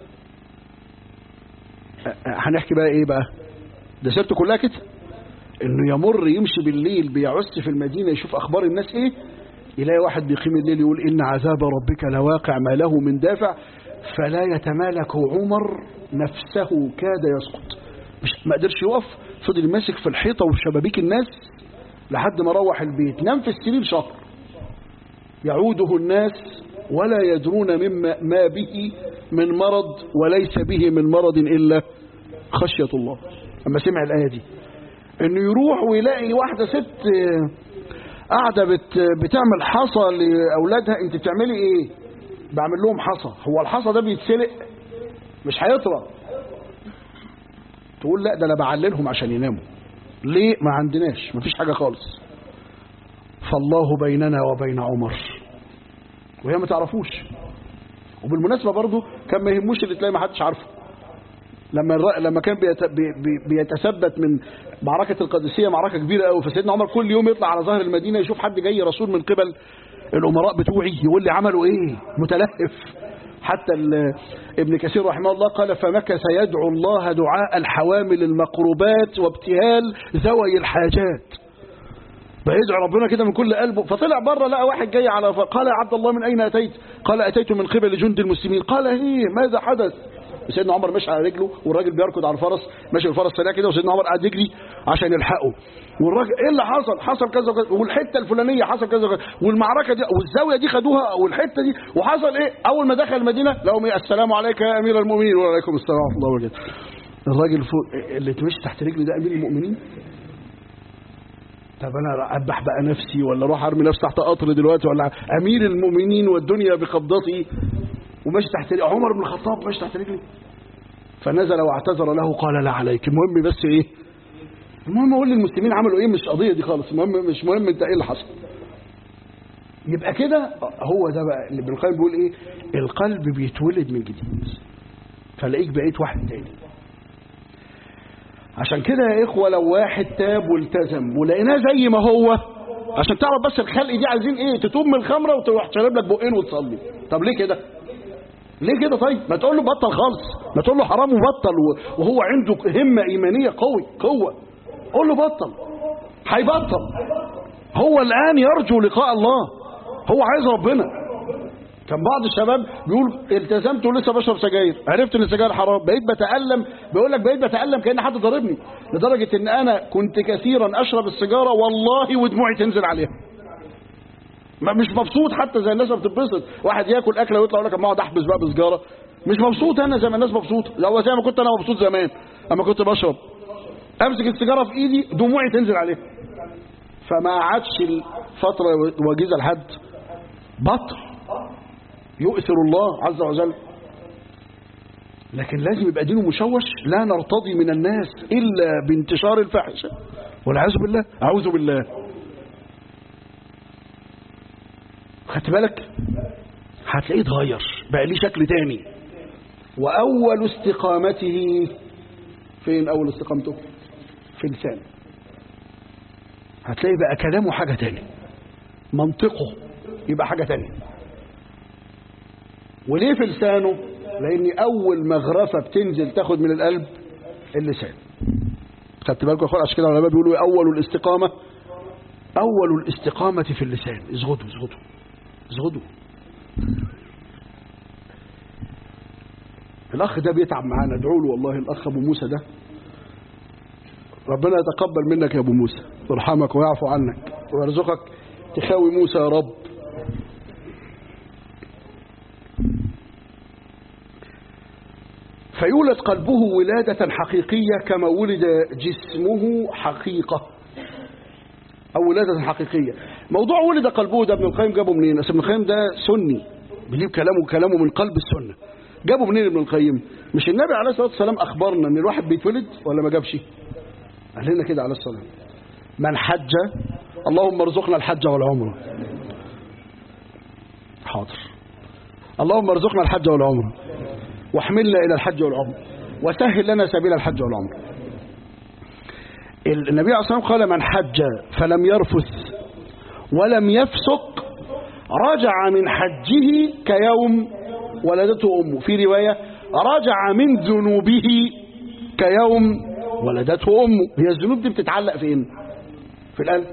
هنحكي بقى ايه بقى ده سيرته كلها كده انه يمر يمشي بالليل بيعس في المدينة يشوف اخبار الناس ايه يلاقي واحد بيقيم الليل يقول ان عذاب ربك لواقع ما له من دافع فلا يتمالك عمر نفسه كاد يسقط مش ما قدرش يقف فضل ماسك في الحيطة وشبابيك الناس لحد ما روح البيت نام في السرير شهر يعوده الناس ولا يدرون مما ما به من مرض وليس به من مرض إلا خشية الله أما سمع الآية دي انه يروح ويلاقي واحدة ست قاعدة بت بتعمل حصى لأولادها انت بتعملي ايه بعمل لهم حصى هو الحصى ده بيتسلق مش هيطرى تقول لا ده انا بعللهم عشان يناموا ليه ما عندناش ما فيش حاجة خالص فالله بيننا وبين عمر وهي ما تعرفوش وبالمناسبة برضو كان ما يهموش اللي تلاقي ما حدش عارفه لما لما كان بيتثبت من معركة القادسية معركة كبيرة قوي فسيدنا عمر كل يوم يطلع على ظهر المدينة يشوف حد جاي رسول من قبل الامراء بتوعي يقول لي عملوا ايه متلهف حتى ابن كثير رحمه الله قال فمكث يدعو الله دعاء الحوامل المقروبات وابتهال ذوي الحاجات بيدعو ربنا كده من كل قلبه فطلع بره لقى واحد جاي على قال يا عبد الله من اين اتيت قال اتيت من قبل جند المسلمين قال ايه ماذا حدث سيدنا عمر مشى على رجله والراجل بيركض على الفرس ماشي الفرس سريع كده وسيدنا عمر قاعد يجري عشان يلحقه والراجل ايه اللي حصل حصل كذا وكذا والحته الفلانيه حصل كذا وكذا والمعركه دي والزاويه دي خدوها والحته دي وحصل ايه اول ما دخل المدينه لقوا ايه السلام عليك يا امير المؤمنين وعليكم السلام ورحمه الله وبركاته الراجل فوق اللي تمشي تحت رجلي ده امير المؤمنين طب انا اذبح بقى نفسي ولا اروح ارمي نفسي تحت قطر دلوقتي ولا امير المؤمنين والدنيا بقبضتي وماشي تحت عمر بن الخطاب ماشي تحت رجلي فنزل واعتذر له قال لا عليك المهم بس ايه المهم اقول للمسلمين عملوا ايه مش قضيه دي خالص المهم مش مهم انت ايه اللي حصل يبقى كده هو ده بقى اللي ابن القيم بيقول ايه القلب بيتولد من جديد فلاقيك بقيت واحد تاني عشان كده يا إخوة لو واحد تاب والتزم ولقيناه زي ما هو عشان تعرف بس الخلق دي عايزين ايه تتوب من الخمرة وتروح تشرب لك بقين وتصلي طب ليه كده ليه كده طيب ما تقول له بطل خالص ما تقول له حرام وبطل وهو عنده همة إيمانية قوي قوة قول له بطل هيبطل هو الآن يرجو لقاء الله هو عايز ربنا كان بعض الشباب بيقول التزمت ولسه بشرب سجاير عرفت ان السجاير حرام بقيت بتألم بيقول لك بقيت بتألم كأن حد ضربني لدرجة ان انا كنت كثيرا اشرب السيجارة والله ودموعي تنزل عليها مش مبسوط حتى زي الناس بتتبسط واحد ياكل اكله ويطلع يقول لك اما اقعد احبس بقى بسجاره مش مبسوط انا زي ما الناس مبسوطه هو زي ما كنت انا مبسوط زمان اما كنت بشرب امسك السيجاره في ايدي دموعي تنزل عليها فما عادش الفتره وجيزه لحد بطل يؤثر الله عز وجل لكن لازم يبقى دينه مشوش لا نرتضي من الناس الا بانتشار الفاحشه والعياذ بالله اعوذ بالله خدت بالك هتلاقيه اتغير بقى ليه شكل تاني واول استقامته فين اول استقامته في لسانه هتلاقي بقى كلامه حاجة تانية منطقه يبقى حاجة تانية وليه في لسانه لان اول مغرفة بتنزل تاخد من القلب اللسان خدت بالكم يا اخوان عشان كده العلماء بيقولوا اول الاستقامة اول الاستقامة في اللسان اصغدوا اصغدوا اصغدوا الاخ ده بيتعب معانا ادعوا له والله الاخ ابو موسى ده ربنا يتقبل منك يا ابو موسى ويرحمك ويعفو عنك ويرزقك تخاوي موسى يا رب فيولد قلبه ولادة حقيقية كما ولد جسمه حقيقة أو ولادة حقيقية موضوع ولد قلبه ده ابن القيم جابه منين أصل ابن القيم ده سني بيجيب كلامه كلامه من قلب السنة جابه منين ابن القيم مش النبي عليه الصلاة والسلام أخبرنا أن الواحد بيتولد ولا ما جابش قال لنا كده عليه الصلاة من حج اللهم ارزقنا الحج والعمرة حاضر اللهم ارزقنا الحج والعمرة واحملنا إلى الحج والعمرة وسهل لنا سبيل الحج والعمرة النبي عليه الصلاة والسلام قال من حج فلم يرفث ولم يفسق رجع من حجه كيوم ولدته أمه في رواية رجع من ذنوبه كيوم ولدته أمه هي الذنوب دي بتتعلق فين في القلب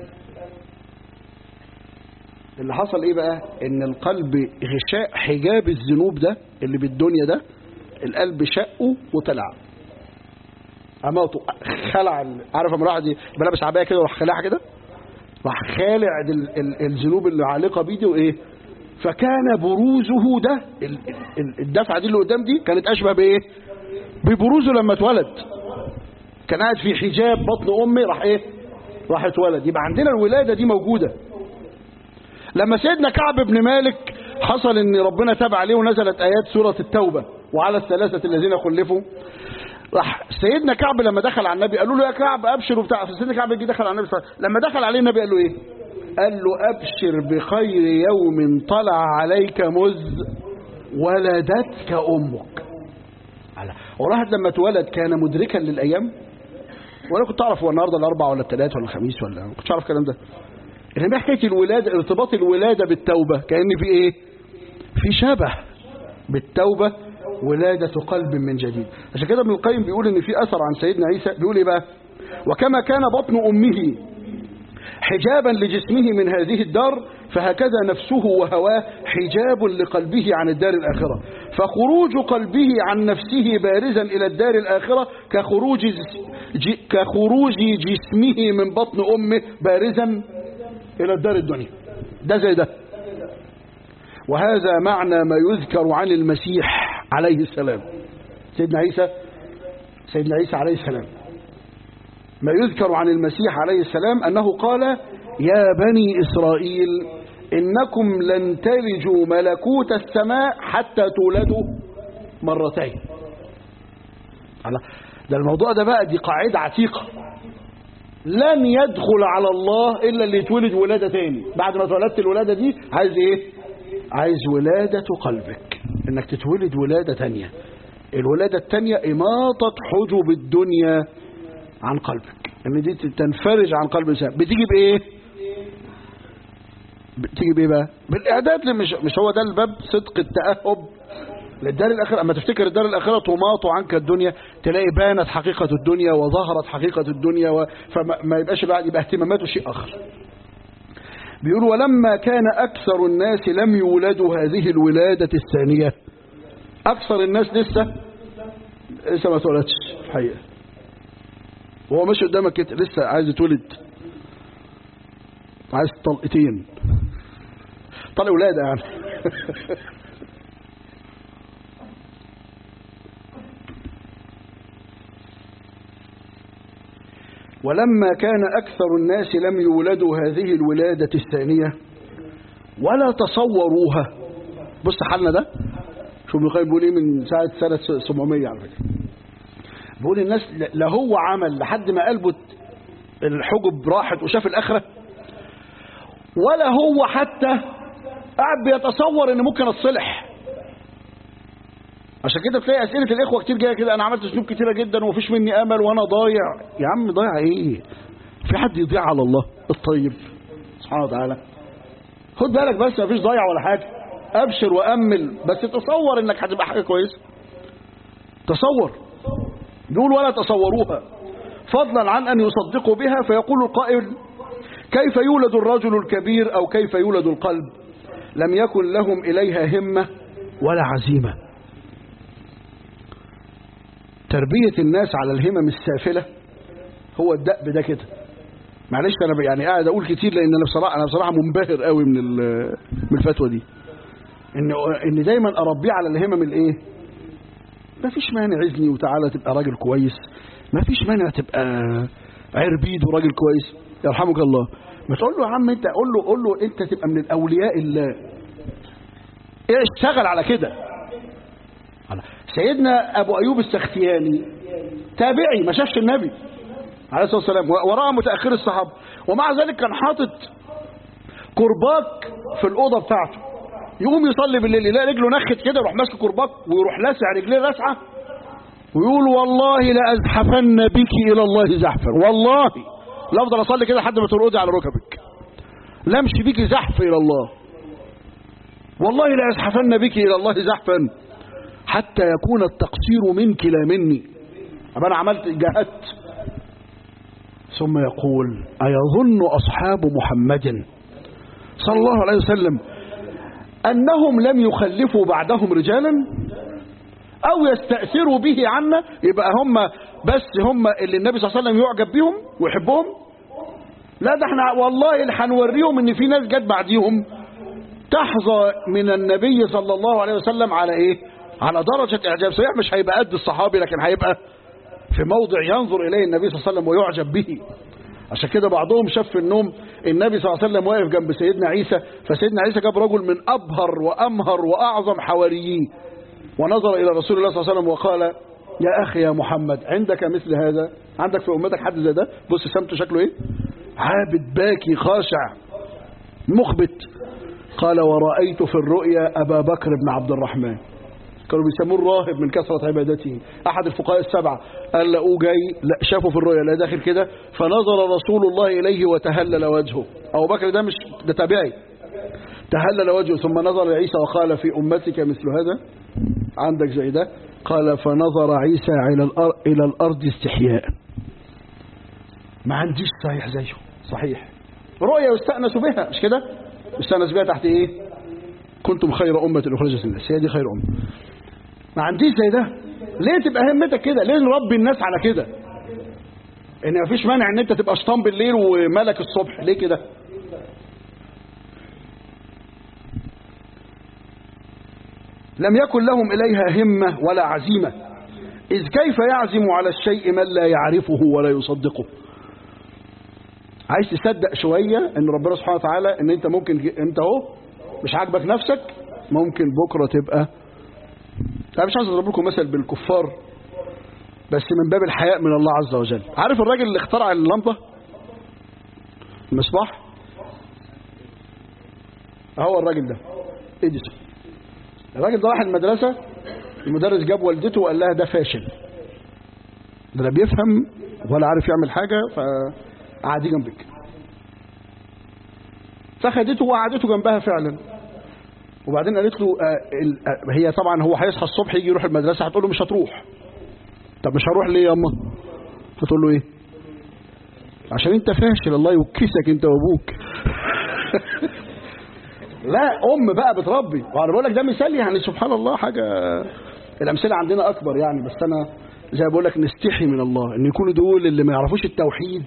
اللي حصل ايه بقى ان القلب غشاء حجاب الذنوب ده اللي بالدنيا ده القلب شقه وطلع اماطه خلع عارف اما راح بلبس عبايه كده وراح خلعها كده راح خالع الذنوب اللي عالقه بيه دي وايه فكان بروزه ده الدفعه دي اللي قدام دي كانت اشبه بايه ببروزه لما اتولد كان قاعد في حجاب بطن امي راح ايه راح اتولد يبقى عندنا الولاده دي موجوده لما سيدنا كعب بن مالك حصل ان ربنا تاب عليه ونزلت ايات سوره التوبه وعلى الثلاثه الذين خلفوا راح سيدنا كعب لما دخل على النبي قالوا له يا كعب ابشر وبتاع سيدنا كعب جه دخل على النبي صلى الله عليه وسلم لما دخل عليه النبي قال له ايه قال له ابشر بخير يوم طلع عليك مذ ولدتك امك وراحت لما اتولد كان مدركا للايام ولا كنت اعرف هو النهارده الاربعاء ولا الثلاث ولا الخميس ولا ما كنتش اعرف الكلام ده إنما حكاية الولادة ارتباط الولادة بالتوبة كأن في إيه في شبه بالتوبة ولادة قلب من جديد عشان كده ابن القيم بيقول ان في اثر عن سيدنا عيسى بيقول ايه بقى وكما كان بطن امه حجابا لجسمه من هذه الدار فهكذا نفسه وهواه حجاب لقلبه عن الدار الآخرة فخروج قلبه عن نفسه بارزا إلى الدار الآخرة كخروج, ج... كخروج جسمه من بطن أمه بارزا إلى الدار الدنيا ده زي ده وهذا معنى ما يذكر عن المسيح عليه السلام سيدنا عيسى سيدنا عيسى عليه السلام ما يذكر عن المسيح عليه السلام أنه قال يا بني إسرائيل إنكم لن تلجوا ملكوت السماء حتى تولدوا مرتين ده الموضوع ده بقى دي قاعدة عتيقة لن يدخل على الله إلا اللي يتولد ولادة تاني بعد ما اتولدت الولادة دي عايز إيه عايز ولادة قلبك إنك تتولد ولادة تانية الولادة التانية إماطة حجب الدنيا عن قلبك ان دي تنفرج عن قلب الانسان بتيجي بايه بتيجي بايه بقى بالاعداد مش مش هو ده الباب صدق التاهب للدار الاخره اما تفتكر الدار الاخره تماط عنك الدنيا تلاقي بانت حقيقه الدنيا وظهرت حقيقه الدنيا و... فما يبقاش بعد يبقى اهتماماته شيء اخر بيقول ولما كان اكثر الناس لم يولدوا هذه الولاده الثانيه اكثر الناس لسه لسه ما اتولدش الحقيقه وهو ماشي قدامك كده لسه عايز يتولد عايز طلقتين طلق ولادة يعني ولما كان أكثر الناس لم يولدوا هذه الولادة الثانية ولا تصوروها بص حالنا ده شوف ابن القيم بيقول ايه من ساعة سنة 700 على فكرة بيقول الناس لا هو عمل لحد ما قلبه الحجب راحت وشاف الآخرة ولا هو حتى قاعد بيتصور ان ممكن اتصلح عشان كده تلاقي اسئله الاخوه كتير جايه كده انا عملت ذنوب كتيره جدا ومفيش مني امل وانا ضايع يا عم ضايع ايه في حد يضيع على الله الطيب سبحانه وتعالى خد بالك بس مفيش ضايع ولا حاجه ابشر وامل بس تصور انك هتبقى حاجه كويسه تصور بيقول ولا تصوروها فضلا عن ان يصدقوا بها فيقول القائل كيف يولد الرجل الكبير او كيف يولد القلب لم يكن لهم اليها همه ولا عزيمه تربية الناس على الهمم السافلة هو الدأب ده كده معلش انا يعني قاعد اقول كتير لان انا بصراحه انا بصراحه منبهر قوي من من الفتوى دي ان ان دايما اربيه على الهمم الايه ما فيش مانع عزني وتعالى تبقى راجل كويس ما فيش مانع تبقى عربيد وراجل كويس يرحمك الله ما تقول له يا عم انت قول له قول له انت تبقى من الاولياء الله ايه اشتغل على كده سيدنا ابو ايوب السختياني تابعي ما شافش النبي عليه الصلاه والسلام وراء متاخر الصحابه ومع ذلك كان حاطط كرباك في الاوضه بتاعته يقوم يصلي بالليل يلاقي رجله نخت كده يروح ماسك كرباك ويروح لاسع رجليه لاسعه ويقول والله لازحفن بك الى الله زحفا والله لا افضل اصلي كده لحد ما ترقدي على ركبك لا امشي بيك زحف الى الله والله لازحفن بك الى الله زحفا حتى يكون التقصير منك لا مني أما أنا عملت جاهدت ثم يقول أيظن أصحاب محمد صلى الله عليه وسلم أنهم لم يخلفوا بعدهم رجالا أو يستأثروا به عنا يبقى هم بس هم اللي النبي صلى الله عليه وسلم يعجب بهم ويحبهم لا ده احنا والله اللي هنوريهم ان في ناس جت بعديهم تحظى من النبي صلى الله عليه وسلم على ايه على درجة إعجاب صحيح مش هيبقى قد الصحابي لكن هيبقى في موضع ينظر إليه النبي صلى الله عليه وسلم ويعجب به عشان كده بعضهم شاف في النوم النبي صلى الله عليه وسلم واقف جنب سيدنا عيسى فسيدنا عيسى جاب رجل من أبهر وأمهر وأعظم حوارييه ونظر إلى رسول الله صلى الله عليه وسلم وقال يا أخي يا محمد عندك مثل هذا عندك في أمتك حد زي ده بص سمته شكله إيه عابد باكي خاشع مخبت قال ورأيت في الرؤيا أبا بكر بن عبد الرحمن كانوا بيسموه الراهب من كثرة عبادته أحد الفقهاء السبعة قال لقوه جاي لا شافه في الرؤيا لا داخل كده فنظر رسول الله إليه وتهلل وجهه أبو بكر ده مش ده تابعي تهلل وجهه ثم نظر عيسى وقال في أمتك مثل هذا عندك زي ده قال فنظر عيسى إلى الأرض, إلى الأرض استحياء ما عنديش صحيح زيه صحيح رؤيا يستأنس بها مش كده يستأنس بها تحت ايه كنتم خير أمة أخرجت للناس هي دي خير أمة ما عنديش زي ده ليه تبقى همتك كده ليه نربي الناس على كده ان مفيش مانع ان انت تبقى شيطان بالليل وملك الصبح ليه كده لم يكن لهم إليها همة ولا عزيمة إذ كيف يعزم على الشيء من لا يعرفه ولا يصدقه عايز تصدق شوية ان ربنا سبحانه وتعالى ان انت ممكن انت اهو مش عاجبك نفسك ممكن بكرة تبقى انا مش عايز اضرب لكم مثل بالكفار بس من باب الحياء من الله عز وجل عارف الراجل اللي اخترع اللمبة المصباح هو الراجل ده اديسون الراجل ده راح المدرسة المدرس جاب والدته وقال لها ده فاشل ده لا بيفهم ولا عارف يعمل حاجة فقعدي جنبك فخدته وقعدته جنبها فعلا وبعدين قالت له آه هي طبعا هو هيصحى الصبح يجي يروح المدرسة هتقول له مش هتروح طب مش هروح ليه يا اما هتقول له ايه عشان انت فاشل الله يوكسك انت وابوك لا ام بقى بتربي وانا بقول لك ده مثال يعني سبحان الله حاجه الامثله عندنا اكبر يعني بس انا زي ما بقول لك نستحي من الله ان يكونوا دول اللي ما يعرفوش التوحيد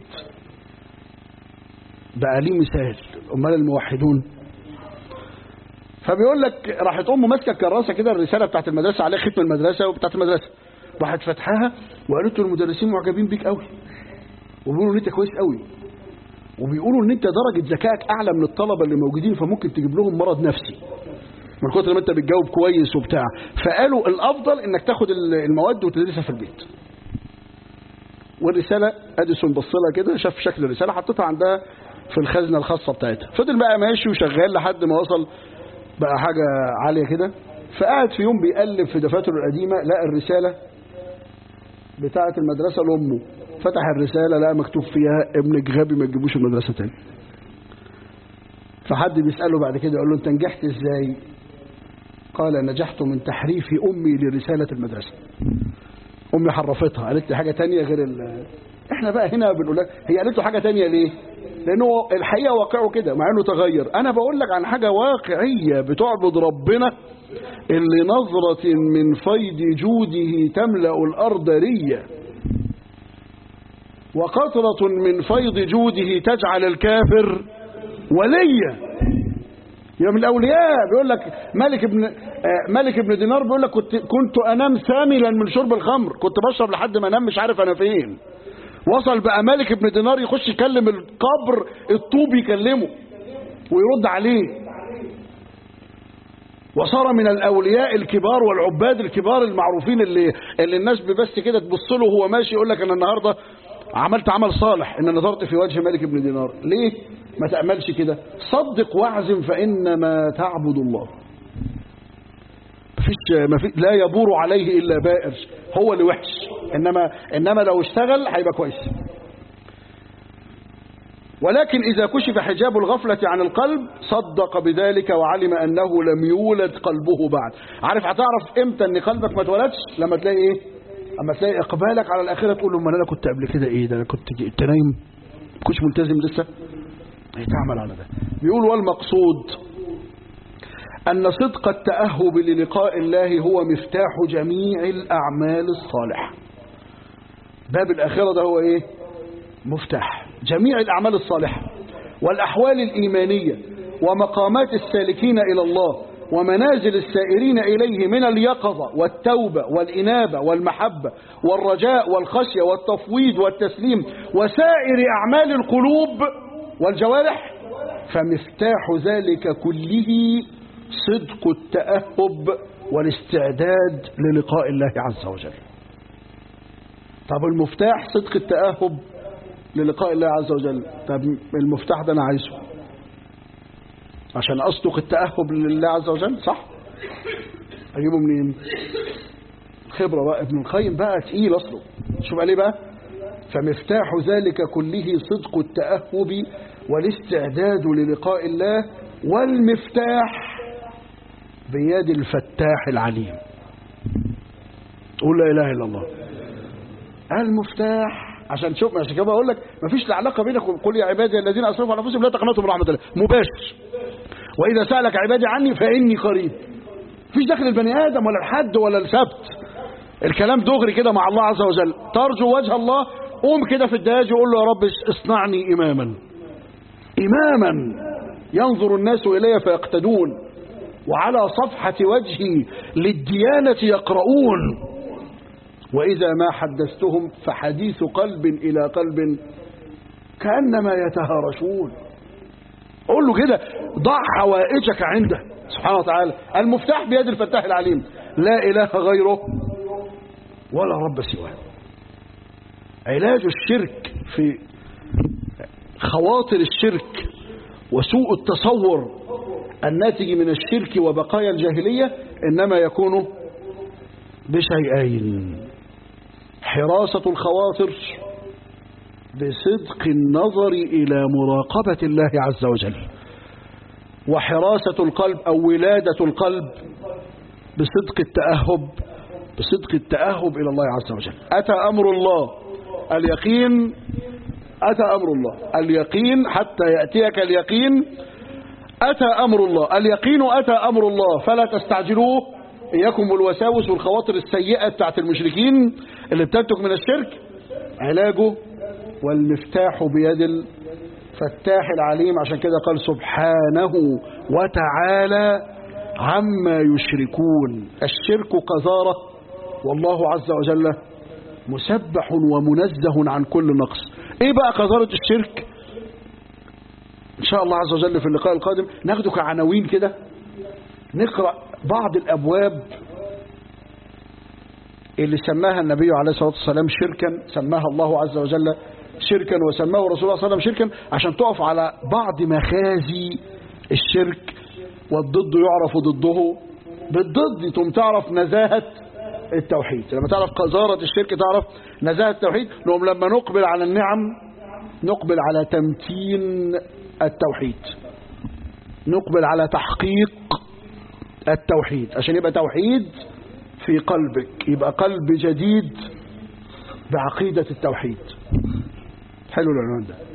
بقى ليه مثال امال الموحدون فبيقول لك راحت امه ماسكه الكراسه كده الرساله بتاعت المدرسه عليها ختم المدرسه وبتاعت المدرسه راحت فتحها وقالت له المدرسين معجبين بيك قوي وبيقولوا ان انت كويس قوي وبيقولوا ان انت درجة ذكائك اعلى من الطلبة اللي موجودين فممكن تجيب لهم مرض نفسي من كتر ما انت بتجاوب كويس وبتاع فقالوا الافضل انك تاخد المواد وتدرسها في البيت والرسالة اديسون بص لها كده شاف شكل الرسالة حطيتها عندها في الخزنة الخاصة بتاعتها فضل بقى ماشي وشغال لحد ما وصل بقى حاجة عالية كده فقعد في يوم بيقلب في دفاتره القديمة لقى الرسالة بتاعة المدرسة لأمه فتح الرسالة لقى مكتوب فيها ابنك غبي ما تجيبوش المدرسة تاني فحد بيسأله بعد كده يقول له انت نجحت ازاي قال نجحت من تحريف أمي لرسالة المدرسة أمي حرفتها قالت لي حاجة تانية غير ال... احنا بقى هنا بنقول لك هي قالت له حاجة تانية ليه لأنه الحقيقة واقعه كده مع أنه تغير أنا بقول لك عن حاجة واقعية بتعبد ربنا اللي نظرة من فيض جوده تملأ الأرض ريا وقطرة من فيض جوده تجعل الكافر وليا يا من الأولياء بيقول لك ملك ابن ملك ابن دينار بيقول لك كنت كنت أنام ثاملا من شرب الخمر كنت بشرب لحد ما أنام مش عارف أنا فين وصل بقى ملك ابن دينار يخش يكلم القبر الطوب يكلمه ويرد عليه وصار من الأولياء الكبار والعباد الكبار المعروفين اللي, اللي الناس بس كده تبص له وهو ماشي يقول لك أنا النهاردة عملت عمل صالح ان نظرت في وجه ملك ابن دينار ليه ما تعملش كده صدق واعزم فانما تعبد الله مفيش مفيش لا يبور عليه الا بائر هو اللي وحش انما انما لو اشتغل هيبقى كويس ولكن إذا كشف حجاب الغفلة عن القلب صدق بذلك وعلم أنه لم يولد قلبه بعد عارف هتعرف إمتى أن قلبك ما اتولدش لما تلاقي إيه اما تلاقي اقبالك على الاخره تقول له ما انا كنت قبل كده ايه ده انا كنت انت نايم ما كنتش ملتزم لسه تعمل على ده بيقول والمقصود ان صدق التاهب للقاء الله هو مفتاح جميع الاعمال الصالحه باب الاخره ده هو ايه مفتاح جميع الاعمال الصالحه والاحوال الايمانيه ومقامات السالكين الى الله ومنازل السائرين إليه من اليقظة والتوبة والإنابة والمحبة والرجاء والخشية والتفويض والتسليم وسائر أعمال القلوب والجوارح فمفتاح ذلك كله صدق التأهب والاستعداد للقاء الله عز وجل طب المفتاح صدق التأهب للقاء الله عز وجل طب المفتاح ده أنا عايزه عشان أصدق التأهب لله عز وجل صح اجيبه منين خبرة بقى ابن القيم بقى تقيل اصله شوف عليه بقى فمفتاح ذلك كله صدق التأهب والاستعداد للقاء الله والمفتاح بيد الفتاح العليم قول لا إله إلا الله المفتاح عشان شوف عشان كده بقول لك مفيش علاقه بينك وقل يا عبادي الذين اسرفوا على انفسهم لا تقنطوا من رحمه الله مباشر واذا سالك عبادي عني فاني قريب مفيش دخل البني ادم ولا الحد ولا السبت الكلام دغري كده مع الله عز وجل ترجو وجه الله قوم كده في الدهاج وقول له يا رب اصنعني اماما اماما ينظر الناس الي فيقتدون وعلى صفحه وجهي للديانه يقرؤون وإذا ما حدثتهم فحديث قلب إلى قلب كأنما يتهارشون قول له كده ضع حوائجك عنده سبحانه وتعالى المفتاح بيد الفتاح العليم لا إله غيره ولا رب سواه علاج الشرك في خواطر الشرك وسوء التصور الناتج من الشرك وبقايا الجاهلية إنما يكون بشيئين حراسة الخواطر بصدق النظر إلى مراقبة الله عز وجل وحراسة القلب أو ولادة القلب بصدق التأهب بصدق التأهب إلى الله عز وجل أتى أمر الله اليقين أتى أمر الله اليقين حتى يأتيك اليقين أتى أمر الله اليقين أتى أمر الله فلا تستعجلوه إياكم الوساوس والخواطر السيئة بتاعت المشركين اللي بتنتج من الشرك علاجه والمفتاح بيد الفتاح العليم عشان كده قال سبحانه وتعالى عما يشركون الشرك قذارة والله عز وجل مسبح ومنزه عن كل نقص ايه بقى قذارة الشرك ان شاء الله عز وجل في اللقاء القادم ناخده كعناوين كده نقرأ بعض الأبواب اللي سماها النبي عليه الصلاة والسلام شركا سماها الله عز وجل شركا وسماه رسول الله صلى الله عليه وسلم شركا عشان تقف على بعض مخازي الشرك والضد يعرف ضده بالضد ثم تعرف نزاهة التوحيد لما تعرف قذارة الشرك تعرف نزاهة التوحيد لهم لما نقبل على النعم نقبل على تمتين التوحيد نقبل على تحقيق التوحيد عشان يبقى توحيد في قلبك يبقى قلب جديد بعقيدة التوحيد حلو العنوان ده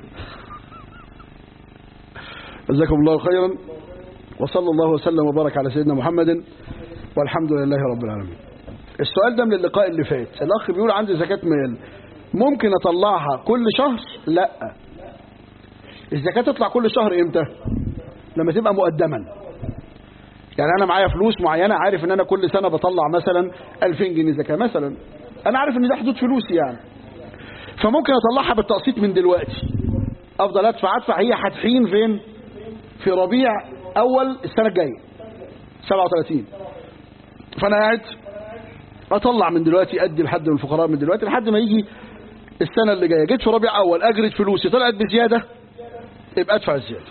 جزاكم الله خيرا وصلى الله وسلم وبارك على سيدنا محمد والحمد لله رب العالمين السؤال ده من اللقاء اللي فات الأخ بيقول عندي زكاة مال ممكن أطلعها كل شهر لا الزكاة تطلع كل شهر امتى لما تبقى مقدما يعني انا معايا فلوس معينة عارف ان انا كل سنة بطلع مثلا 2000 جنيه زكاة مثلا انا عارف ان ده حدود فلوسي يعني فممكن اطلعها بالتقسيط من دلوقتي افضل ادفع ادفع هي هتحين فين في ربيع اول السنة الجاية 37 فانا قاعد اطلع من دلوقتي ادي لحد من الفقراء من دلوقتي لحد ما يجي السنة اللي جاية جيت في ربيع اول اجرت فلوسي طلعت بزيادة يبقى ادفع الزيادة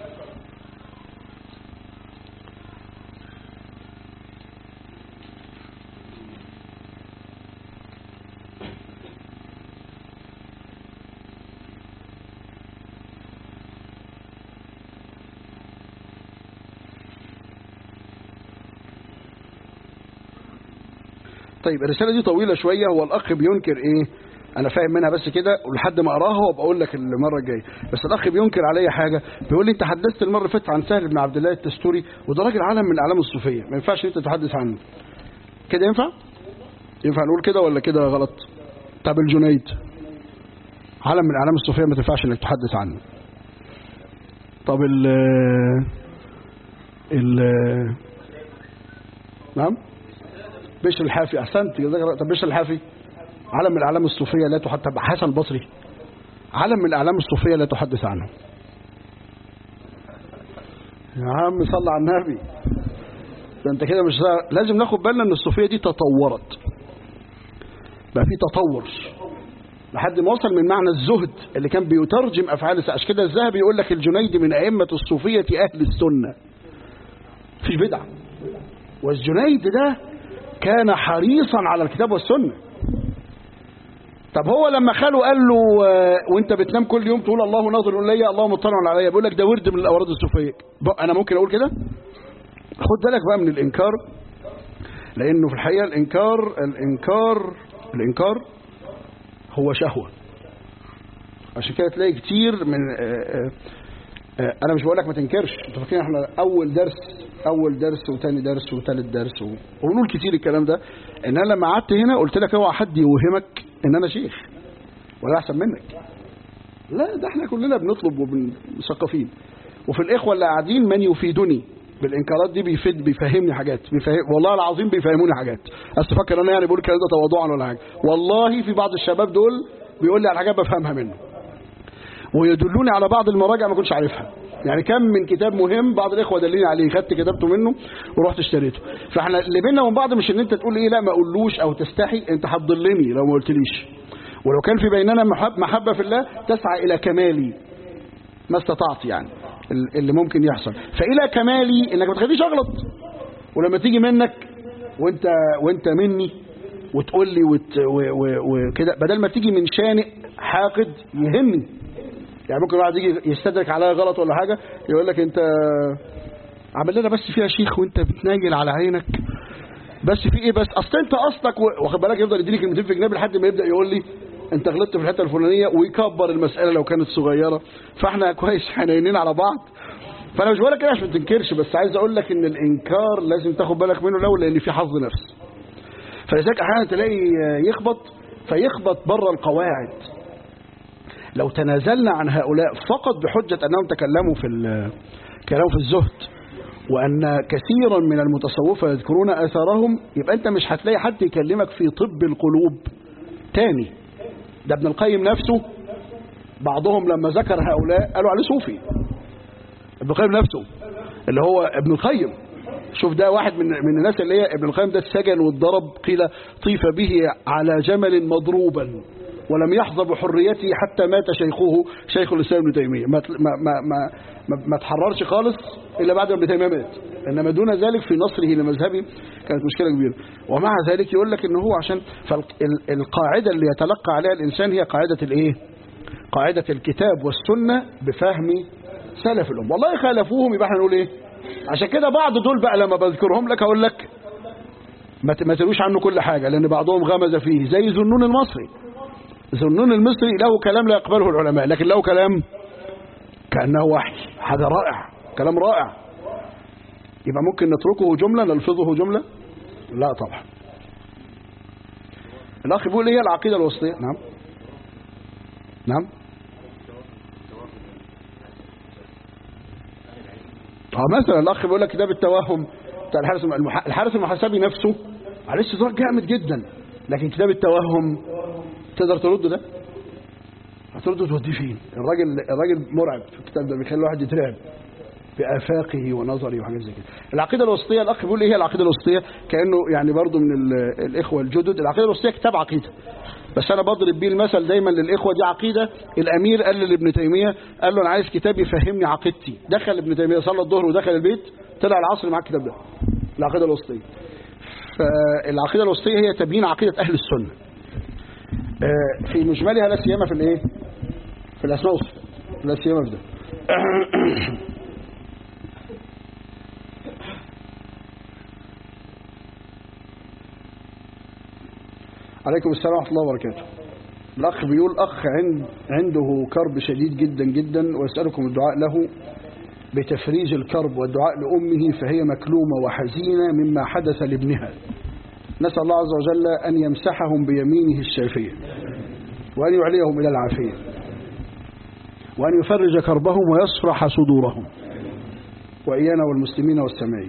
طيب الرسالة دي طويلة شوية هو الأخ بينكر إيه أنا فاهم منها بس كده ولحد ما أقراها وبقول لك المرة الجاية بس الأخ بينكر عليا حاجة بيقول لي أنت حدثت المرة اللي فاتت عن سهل بن عبد الله التستوري وده راجل عالم من أعلام الصوفية ما ينفعش أنت تتحدث عنه كده ينفع؟ ينفع نقول كده ولا كده غلط؟ طب الجنيد عالم من أعلام الصوفية ما تنفعش إنك تحدث عنه طب ال ال نعم بشر الحافي احسنت طب بشر الحافي علم من الاعلام الصوفيه لا تحدث حسن البصري علم من الاعلام الصوفيه لا تحدث عنه يا عم صل على النبي ده انت كده مش لازم ناخد بالنا ان الصوفيه دي تطورت بقى في تطور لحد ما وصل من معنى الزهد اللي كان بيترجم افعال عشان كده الذهبي يقول لك الجنيد من ائمه الصوفيه اهل السنه مفيش بدعه والجنيد ده كان حريصا على الكتاب والسنة طب هو لما خاله قال له آه، وانت بتنام كل يوم تقول الله ناظر الي الله مطلع عليا بيقول لك ده ورد من الاوراد الصوفيه بقى انا ممكن اقول كده خد بالك بقى من الانكار لانه في الحقيقه الانكار الانكار الانكار هو شهوه عشان كده تلاقي كتير من آه، آه، آه، انا مش بقول لك ما تنكرش انتوا فاكرين احنا اول درس اول درس وتاني درس وتالت درس و- ونقول كتير الكلام ده ان انا لما قعدت هنا قلت لك اوعى حد يوهمك ان انا شيخ ولا احسن منك لا ده احنا كلنا بنطلب ومثقفين وفي الاخوه اللي قاعدين من يفيدني بالانكارات دي بيفيد بيفهمني حاجات بيفهم والله العظيم بيفهموني حاجات اصل فاكر انا يعني بقول الكلام ده تواضعا ولا حاجه والله في بعض الشباب دول بيقول لي على حاجات بفهمها منه ويدلوني على بعض المراجع ما كنتش عارفها يعني كم من كتاب مهم بعض الاخوه دلني عليه خدت كتابته منه ورحت اشتريته فاحنا اللي بيننا وبين بعض مش ان انت تقول ايه لا ما اقولوش او تستحي انت هتضلني لو ما قلتليش ولو كان في بيننا محب محبه في الله تسعى الى كمالي ما استطعت يعني ال- اللي ممكن يحصل فالى كمالي انك ما تخلينيش اغلط ولما تيجي منك وانت وانت مني وتقول لي وت- و- و- وكده بدل ما تيجي من شانئ حاقد يهمني يعني ممكن واحد يجي يستدرك عليا غلط ولا حاجه يقول لك انت عمل لنا بس فيها شيخ وانت بتناجل على عينك بس في ايه بس اصل انت اصلك و- واخد بالك يفضل يديني كلمتين في جنابي لحد ما يبدا يقول لي انت غلطت في الحته الفلانيه ويكبر المساله لو كانت صغيره فاحنا كويس حنينين على بعض فانا مش بقول لك كده عشان ما تنكرش بس عايز اقول لك ان الانكار لازم تاخد بالك منه الاول لان في حظ نفس فلذلك احيانا تلاقي يخبط فيخبط بره القواعد لو تنازلنا عن هؤلاء فقط بحجة أنهم تكلموا في ال- كلاموا في الزهد وأن كثيرا من المتصوفة يذكرون آثارهم يبقى أنت مش هتلاقي حد يكلمك في طب القلوب تاني ده ابن القيم نفسه بعضهم لما ذكر هؤلاء قالوا عليه صوفي ابن القيم نفسه اللي هو ابن القيم شوف ده واحد من من الناس اللي هي ابن القيم ده اتسجن واتضرب قيل طيف به على جمل مضروبا ولم يحظى بحريته حتى مات شيخه شيخ الاسلام ابن تيميه ما ما ما ما, ما, ما تحررش خالص الا بعد ما ابن تيميه مات انما دون ذلك في نصره لمذهبه كانت مشكله كبيره ومع ذلك يقول لك ان هو عشان فالقاعده اللي يتلقى عليها الانسان هي قاعده الايه قاعده الكتاب والسنه بفهم سلف الأمة والله خالفوهم يبقى احنا نقول ايه عشان كده بعض دول بقى لما بذكرهم لك اقول لك ما ت- ما ترويش عنه كل حاجة لأن بعضهم غمز فيه زي ذنون المصري ذنون المصري له كلام لا يقبله العلماء لكن له كلام كأنه وحي هذا رائع كلام رائع يبقى ممكن نتركه جملة نلفظه جملة لا طبعا الأخ بيقول ايه العقيدة الوسطية نعم نعم اه مثلا الاخ بيقول لك كتاب التوهم بتاع الحارس المح... الحارس المحاسبي نفسه عليه استدراك جامد جدا لكن كتاب التوهم تقدر ترده ده هترده توديه فين الراجل الراجل مرعب في الكتاب ده بيخلي الواحد يترعب بآفاقه ونظره وحاجات زي كده العقيدة الوسطية الأخ بيقول إيه هي العقيدة الوسطية كأنه يعني برضه من ال- الإخوة الجدد العقيدة الوسطية كتاب عقيدة بس أنا بضرب بيه المثل دايما للإخوة دي عقيدة الأمير قال لابن تيمية قال له أنا عايز كتاب يفهمني عقيدتي دخل ابن تيمية صلى الظهر ودخل البيت طلع العصر مع الكتاب ده العقيدة الوسطية فالعقيدة الوسطية هي تبيين عقيدة أهل السنة آه، في مجملها لا سيما في الإيه في الأسماء والصفات لا سيما في ده عليكم السلام ورحمة الله وبركاته الأخ بيقول أخ عند عنده كرب شديد جدا جدا ويسألكم الدعاء له بتفريج الكرب والدعاء لأمه فهي مكلومة وحزينة مما حدث لابنها نسأل الله عز وجل أن يمسحهم بيمينه الشافية وأن يعليهم إلى العافية وأن يفرج كربهم ويصفح صدورهم وإيانا والمسلمين والسامعين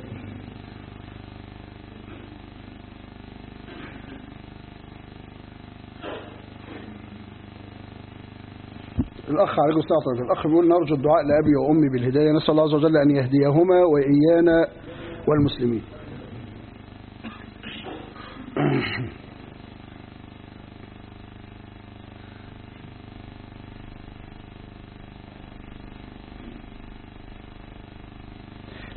الأخ عليه الصلاة والسلام الأخ بيقول نرجو الدعاء لأبي وأمي بالهداية نسأل الله عز وجل أن يهديهما وإيانا والمسلمين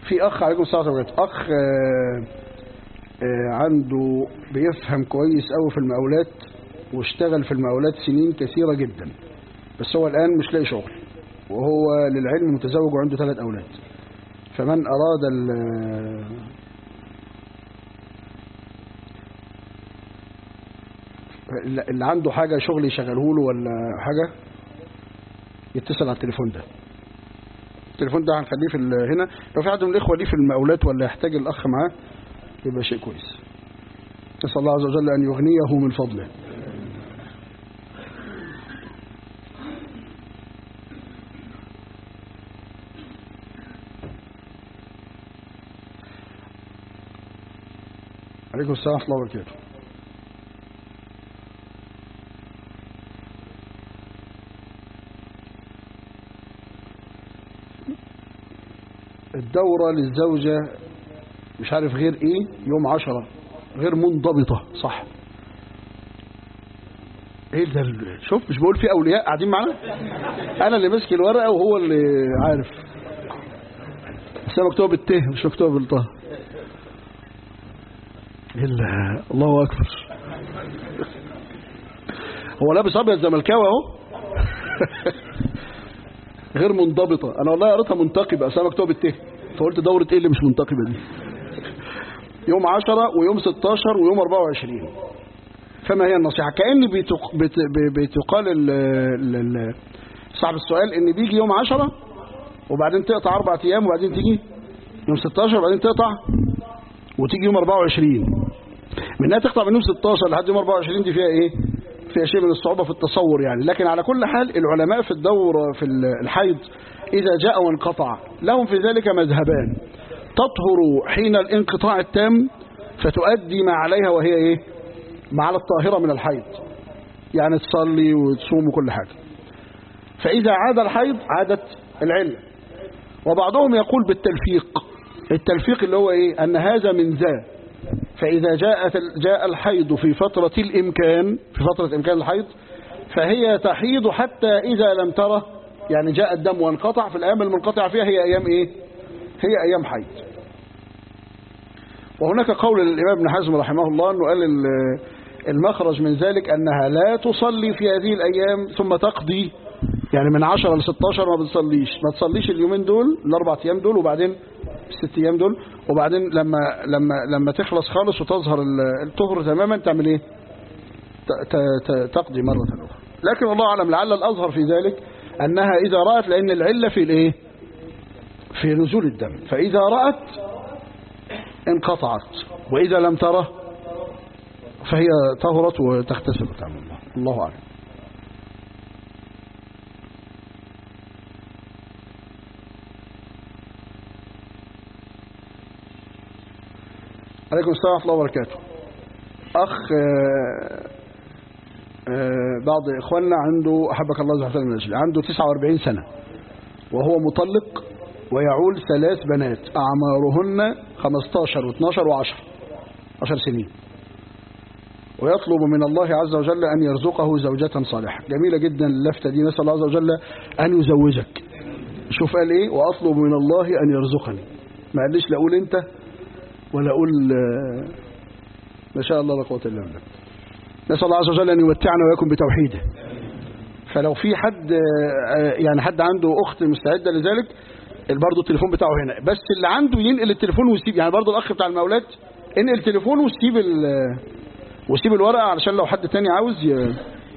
في أخ عليكم السلام عليكم أخ آه، آه، عنده بيفهم كويس قوي في المقاولات واشتغل في المقاولات سنين كثيرة جدا بس هو الآن مش لاقي شغل وهو للعلم متزوج وعنده ثلاث أولاد فمن أراد ال- اللي عنده حاجة شغل يشغله له ولا حاجة يتصل على التليفون ده التليفون ده هنخليه في ال- هنا لو في حد من الإخوة ليه في المقاولات ولا يحتاج الأخ معاه يبقى شيء كويس نسأل الله عز وجل أن يغنيه من فضله عليكم السلام ورحمة الله وبركاته الدورة للزوجة مش عارف غير ايه يوم عشرة غير منضبطة صح ايه ده ال- شوف مش بقول في اولياء قاعدين معانا انا اللي ماسك الورقة وهو اللي عارف بس هي مكتوبة بالته مش مكتوبة بالطه الا الله اكبر هو لابس ابيض زملكاوي اهو غير منضبطة انا والله قريتها منتقبة اصل أنا مكتوبة بالته فقلت دورة ايه اللي مش منتقبة دي يوم 10 ويوم 16 ويوم 24 فما هي النصيحة كأن بيتق... بت... ب- بتقال ال... ال... ال... صاحب السؤال ان بيجي يوم 10 وبعدين تقطع اربع ايام وبعدين تيجي يوم 16 وبعدين تقطع وتيجي يوم 24 من انها تقطع من يوم 16 لحد يوم 24 دي فيها ايه فيها شيء من الصعوبة في التصور يعني لكن على كل حال العلماء في الدورة في الحيض إذا جاء وانقطع لهم في ذلك مذهبان تطهر حين الانقطاع التام فتؤدي ما عليها وهي ايه ما على الطاهرة من الحيض يعني تصلي وتصوم وكل حاجة فإذا عاد الحيض عادت العلة وبعضهم يقول بالتلفيق التلفيق اللي هو ايه ان هذا من ذا فإذا جاءت جاء الحيض في فترة الإمكان في فترة إمكان الحيض فهي تحيض حتى إذا لم ترى يعني جاء الدم وانقطع في الأيام المنقطعة فيها هي أيام إيه هي أيام حيض وهناك قول للإمام ابن حزم رحمه الله أنه قال ال- المخرج من ذلك أنها لا تصلي في هذه الأيام ثم تقضي يعني من 10 ل 16 ما بتصليش ما تصليش اليومين دول الأربع أيام دول وبعدين الست أيام دول وبعدين لما لما لما تخلص خالص وتظهر ال- الطهر تماما تعمل إيه ت- ت- ت- تقضي مرة أخرى لكن الله أعلم لعل الأظهر في ذلك أنها إذا رأت لأن العلة في الإيه في نزول الدم فإذا رأت انقطعت وإذا لم تره فهي طهرت وتغتسل وتعمل الله الله أعلم عليكم السلام ورحمة الله وبركاته أخ آه، آه، بعض إخواننا عنده أحبك الله سبحانه وتعالى من أجل عنده 49 سنة وهو مطلق ويعول ثلاث بنات أعمارهن 15 و12 و10 10 سنين ويطلب من الله عز وجل أن يرزقه زوجة صالحة جميلة جدا اللفتة دي نسأل الله عز وجل أن يزوجك شوف قال إيه وأطلب من الله أن يرزقني ما قاليش لا أقول أنت ولا أقول آه، ما شاء الله لا قوة إلا بالله نسأل الله عز وجل أن يمتعنا ويكون بتوحيده فلو في حد آه، يعني حد عنده أخت مستعدة لذلك برضه التليفون بتاعه هنا بس اللي عنده ينقل التليفون ويسيب يعني برضه الأخ بتاع المولات انقل التليفون وسيب ال- وسيب الورقة علشان لو حد تاني عاوز ي...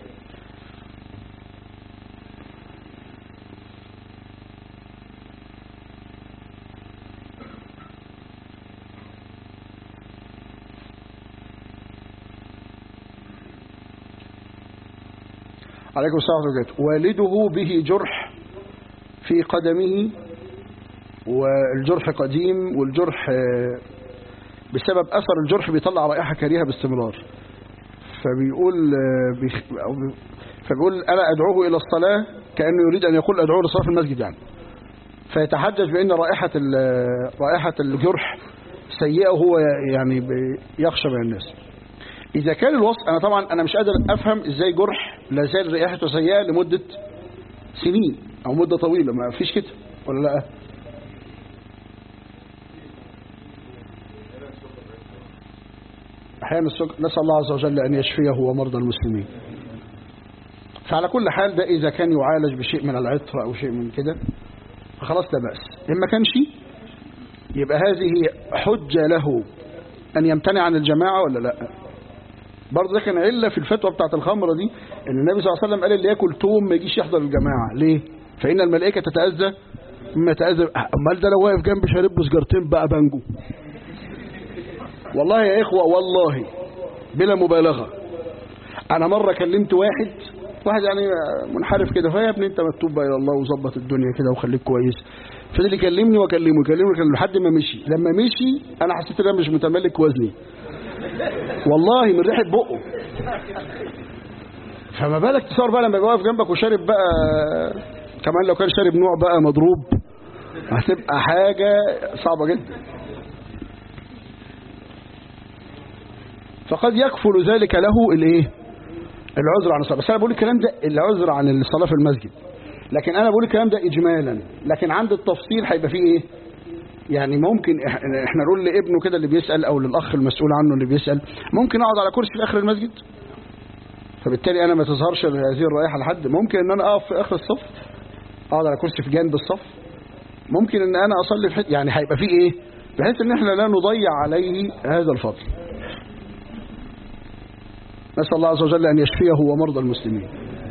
عليكم السلام ورحمة الله وبركاته والده به جرح في قدمه والجرح قديم والجرح آه، بسبب أثر الجرح بيطلع رائحة كريهة باستمرار فبيقول آه، بيخ... أو بي- فبيقول أنا أدعوه إلى الصلاة كأنه يريد أن يقول أدعوه للصلاة في المسجد يعني فيتحجج بأن رائحة ال- رائحة الجرح سيئة وهو يعني بي- يخشى من الناس إذا كان الوصف أنا طبعا أنا مش قادر أفهم إزاي جرح لا زال رائحته سيئة لمدة سنين أو مدة طويلة ما فيش كده ولا لا أحيانا السكر نسأل الله عز وجل أن يشفيه ومرضى المسلمين فعلى كل حال ده إذا كان يعالج بشيء من العطر أو شيء من كده فخلاص لا بأس إن ما كانش يبقى هذه حجة له أن يمتنع عن الجماعة ولا لا برضه ده كان علة في الفتوى بتاعت الخمرة دي ان النبي صلى الله عليه وسلم قال اللي ياكل توم ما يجيش يحضر الجماعة ليه فإن الملائكة تتأذى مما يتأذى امال ده لو واقف جنب شارب له سجارتين بقى بانجو والله يا إخوة والله بلا مبالغة أنا مرة كلمت واحد واحد يعني منحرف كده فيا ابني انت مكتوب بقى الى الله وظبط الدنيا كده وخليك كويس فضل يكلمني واكلمه يكلمني يكلمه لحد ما مشي لما مشي انا حسيت ان انا مش متملك وزني والله من ريحه بقه فما بالك تصور بقى لما يبقى واقف جنبك وشارب بقى كمان لو كان شارب نوع بقى مضروب هتبقى حاجة صعبة جدا فقد يكفل ذلك له الايه العذر عن الصلاة بس انا بقول الكلام ده العذر عن الصلاة في المسجد لكن انا بقول الكلام ده اجمالا لكن عند التفصيل هيبقى فيه ايه يعني ممكن احنا نقول لابنه كده اللي بيسأل او للاخ المسؤول عنه اللي بيسأل ممكن اقعد على كرسي في اخر المسجد فبالتالي انا ما تظهرش هذه الرائحة لحد ممكن ان انا اقف في اخر الصف اقعد على كرسي في جانب الصف ممكن ان انا اصلي في حته يعني هيبقى فيه ايه بحيث ان احنا لا نضيع عليه هذا الفضل نسأل الله عز وجل أن يشفيه ومرضى المسلمين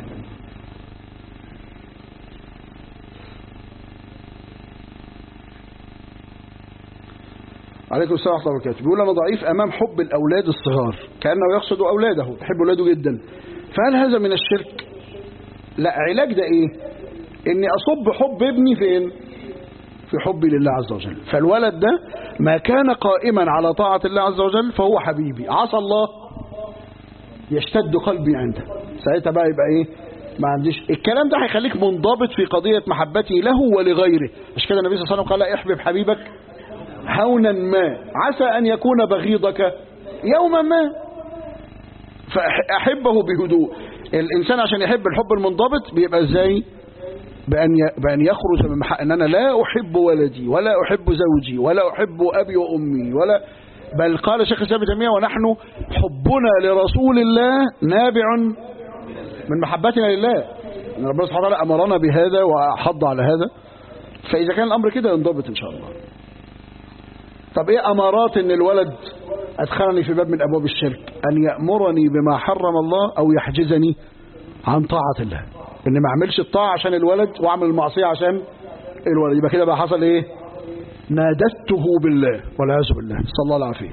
عليكم السلام ورحمة الله وبركاته بيقول أنا ضعيف أمام حب الأولاد الصغار كأنه يقصد أولاده يحب أولاده جدا فهل هذا من الشرك لا علاج ده إيه إني أصب حب ابني فين في حبي لله عز وجل فالولد ده ما كان قائما على طاعة الله عز وجل فهو حبيبي عصى الله يشتد قلبي عنده ساعتها بقى يبقى ايه ما عنديش الكلام ده هيخليك منضبط في قضية محبتي له ولغيره مش كده النبي صلى الله عليه وسلم قال احبب حبيبك هونا ما عسى أن يكون بغيضك يوما ما فأحبه بهدوء الإنسان عشان يحب الحب المنضبط بيبقى ازاي بأن بأن يخرج من محق أن أنا لا أحب ولدي ولا أحب زوجي ولا أحب أبي وأمي ولا بل قال شيخ الإسلام ابن تيمية ونحن حبنا لرسول الله نابع من محبتنا لله ان ربنا سبحانه وتعالى أمرنا بهذا وحض على هذا فإذا كان الأمر كده ينضبط إن شاء الله طب إيه أمارات إن الولد أدخلني في باب من أبواب الشرك أن يأمرني بما حرم الله أو يحجزني عن طاعة الله إن ما أعملش الطاعة عشان الولد وأعمل المعصية عشان الولد يبقى كده بقى حصل إيه نادته بالله والعياذ بالله صلى الله العافية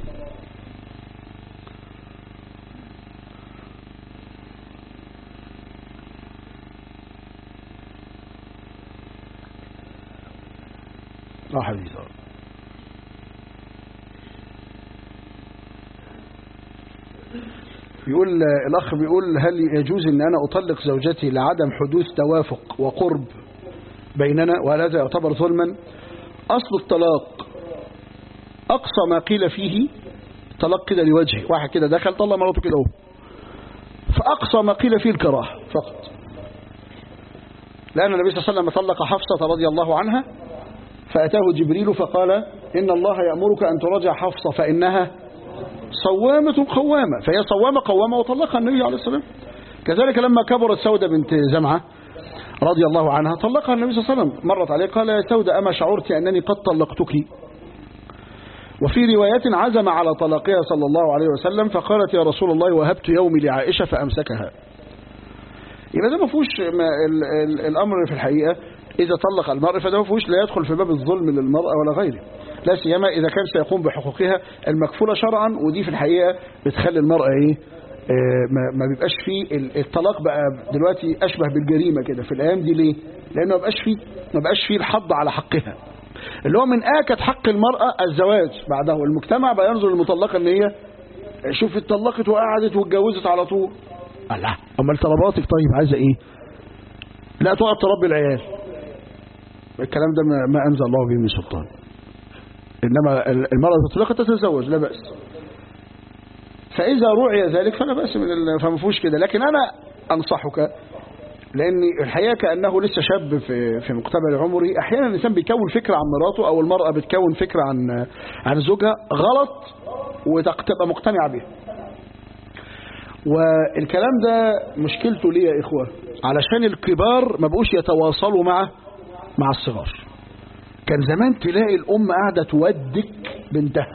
اه حديث يقول الأخ بيقول هل يجوز أن أنا أطلق زوجتي لعدم حدوث توافق وقرب بيننا وهل هذا يعتبر ظلما أصل الطلاق أقصى ما قيل فيه طلاق كده لوجهه واحد كده دخل طلع مراته كده اهو فأقصى ما قيل فيه الكراهه فقط لأن النبي صلى الله عليه وسلم طلق حفصة رضي الله عنها فأتاه جبريل فقال إن الله يأمرك أن تراجع حفصة فإنها صوامة قوامة فهي صوامة قوامة وطلقها النبي عليه الصلاة والسلام كذلك لما كبرت سودة بنت زمعة رضي الله عنها طلقها النبي صلى الله عليه وسلم مرت عليه قال يا سودة أما شعرت أنني قد طلقتك وفي روايات عزم على طلاقها صلى الله عليه وسلم فقالت يا رسول الله وهبت يومي لعائشة فأمسكها يبقى ده ما فيهوش الأمر في الحقيقة إذا طلق المرء فده ما فيهوش لا يدخل في باب الظلم للمرأة ولا غيره لا سيما إذا كان سيقوم بحقوقها المكفولة شرعا ودي في الحقيقة بتخلي المرأة إيه ما بيبقاش فيه الطلاق بقى دلوقتي أشبه بالجريمة كده في الأيام دي ليه لأنه ما بقاش فيه ما بقاش فيه الحض على حقها اللي هو من آكد حق المرأة الزواج بعده المجتمع بقى ينظر للمطلقة ان هي شوف اتطلقت وقعدت واتجوزت على طول الله امال طلباتك طيب عايزه ايه لا تقعد تربي العيال الكلام ده ما انزل الله به من سلطان انما المرأة تطلقت تتزوج لا بأس فإذا رعي ذلك فلا بأس من فما فيهوش كده لكن أنا أنصحك لأن الحقيقة كأنه لسه شاب في في مقتبل عمره أحيانا الإنسان بيكون فكرة عن مراته أو المرأة بتكون فكرة عن عن زوجها غلط وتبقى مقتنعة بيها والكلام ده مشكلته ليه يا إخوة علشان الكبار ما بقوش يتواصلوا مع مع الصغار كان زمان تلاقي الأم قاعدة تودك بنتها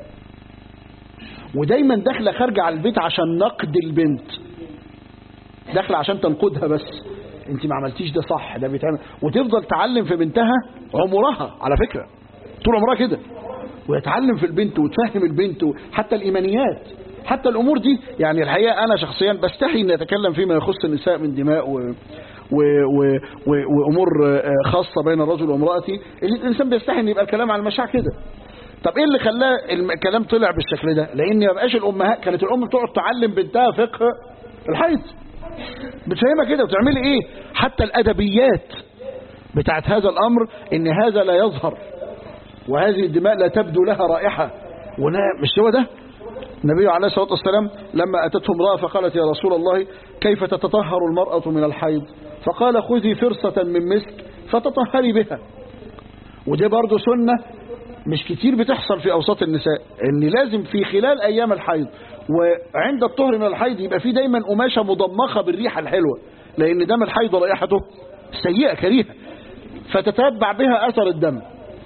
ودايما داخلة خارجة على البيت عشان نقد البنت داخلة عشان تنقدها بس انت ما عملتيش ده صح ده بيتعمل وتفضل تعلم في بنتها عمرها على فكرة طول عمرها كده ويتعلم في البنت وتفهم البنت حتى الإيمانيات حتى الأمور دي يعني الحقيقة أنا شخصيا بستحي أن أتكلم فيما يخص النساء من دماء و... و... و... و... وأمور خاصة بين الرجل وامرأته الإنسان بيستحي أن يبقى الكلام على المشاع كده طب ايه اللي خلاه الكلام طلع بالشكل ده لان ما بقاش الامهات كانت الام بتقعد تعلم بنتها فقه الحيض بتفهمها كده وتعملي ايه حتى الادبيات بتاعت هذا الامر ان هذا لا يظهر وهذه الدماء لا تبدو لها رائحة ولا مش هو ده النبي عليه الصلاة والسلام لما أتته امرأة فقالت يا رسول الله كيف تتطهر المرأة من الحيض فقال خذي فرصة من مسك فتطهري بها ودي برضو سنة مش كتير بتحصل في أوساط النساء ان لازم في خلال أيام الحيض وعند الطهر من الحيض يبقى في دايما قماشة مضمخة بالريحة الحلوة لأن دم الحيض رائحته سيئة كريهة فتتبع بها أثر الدم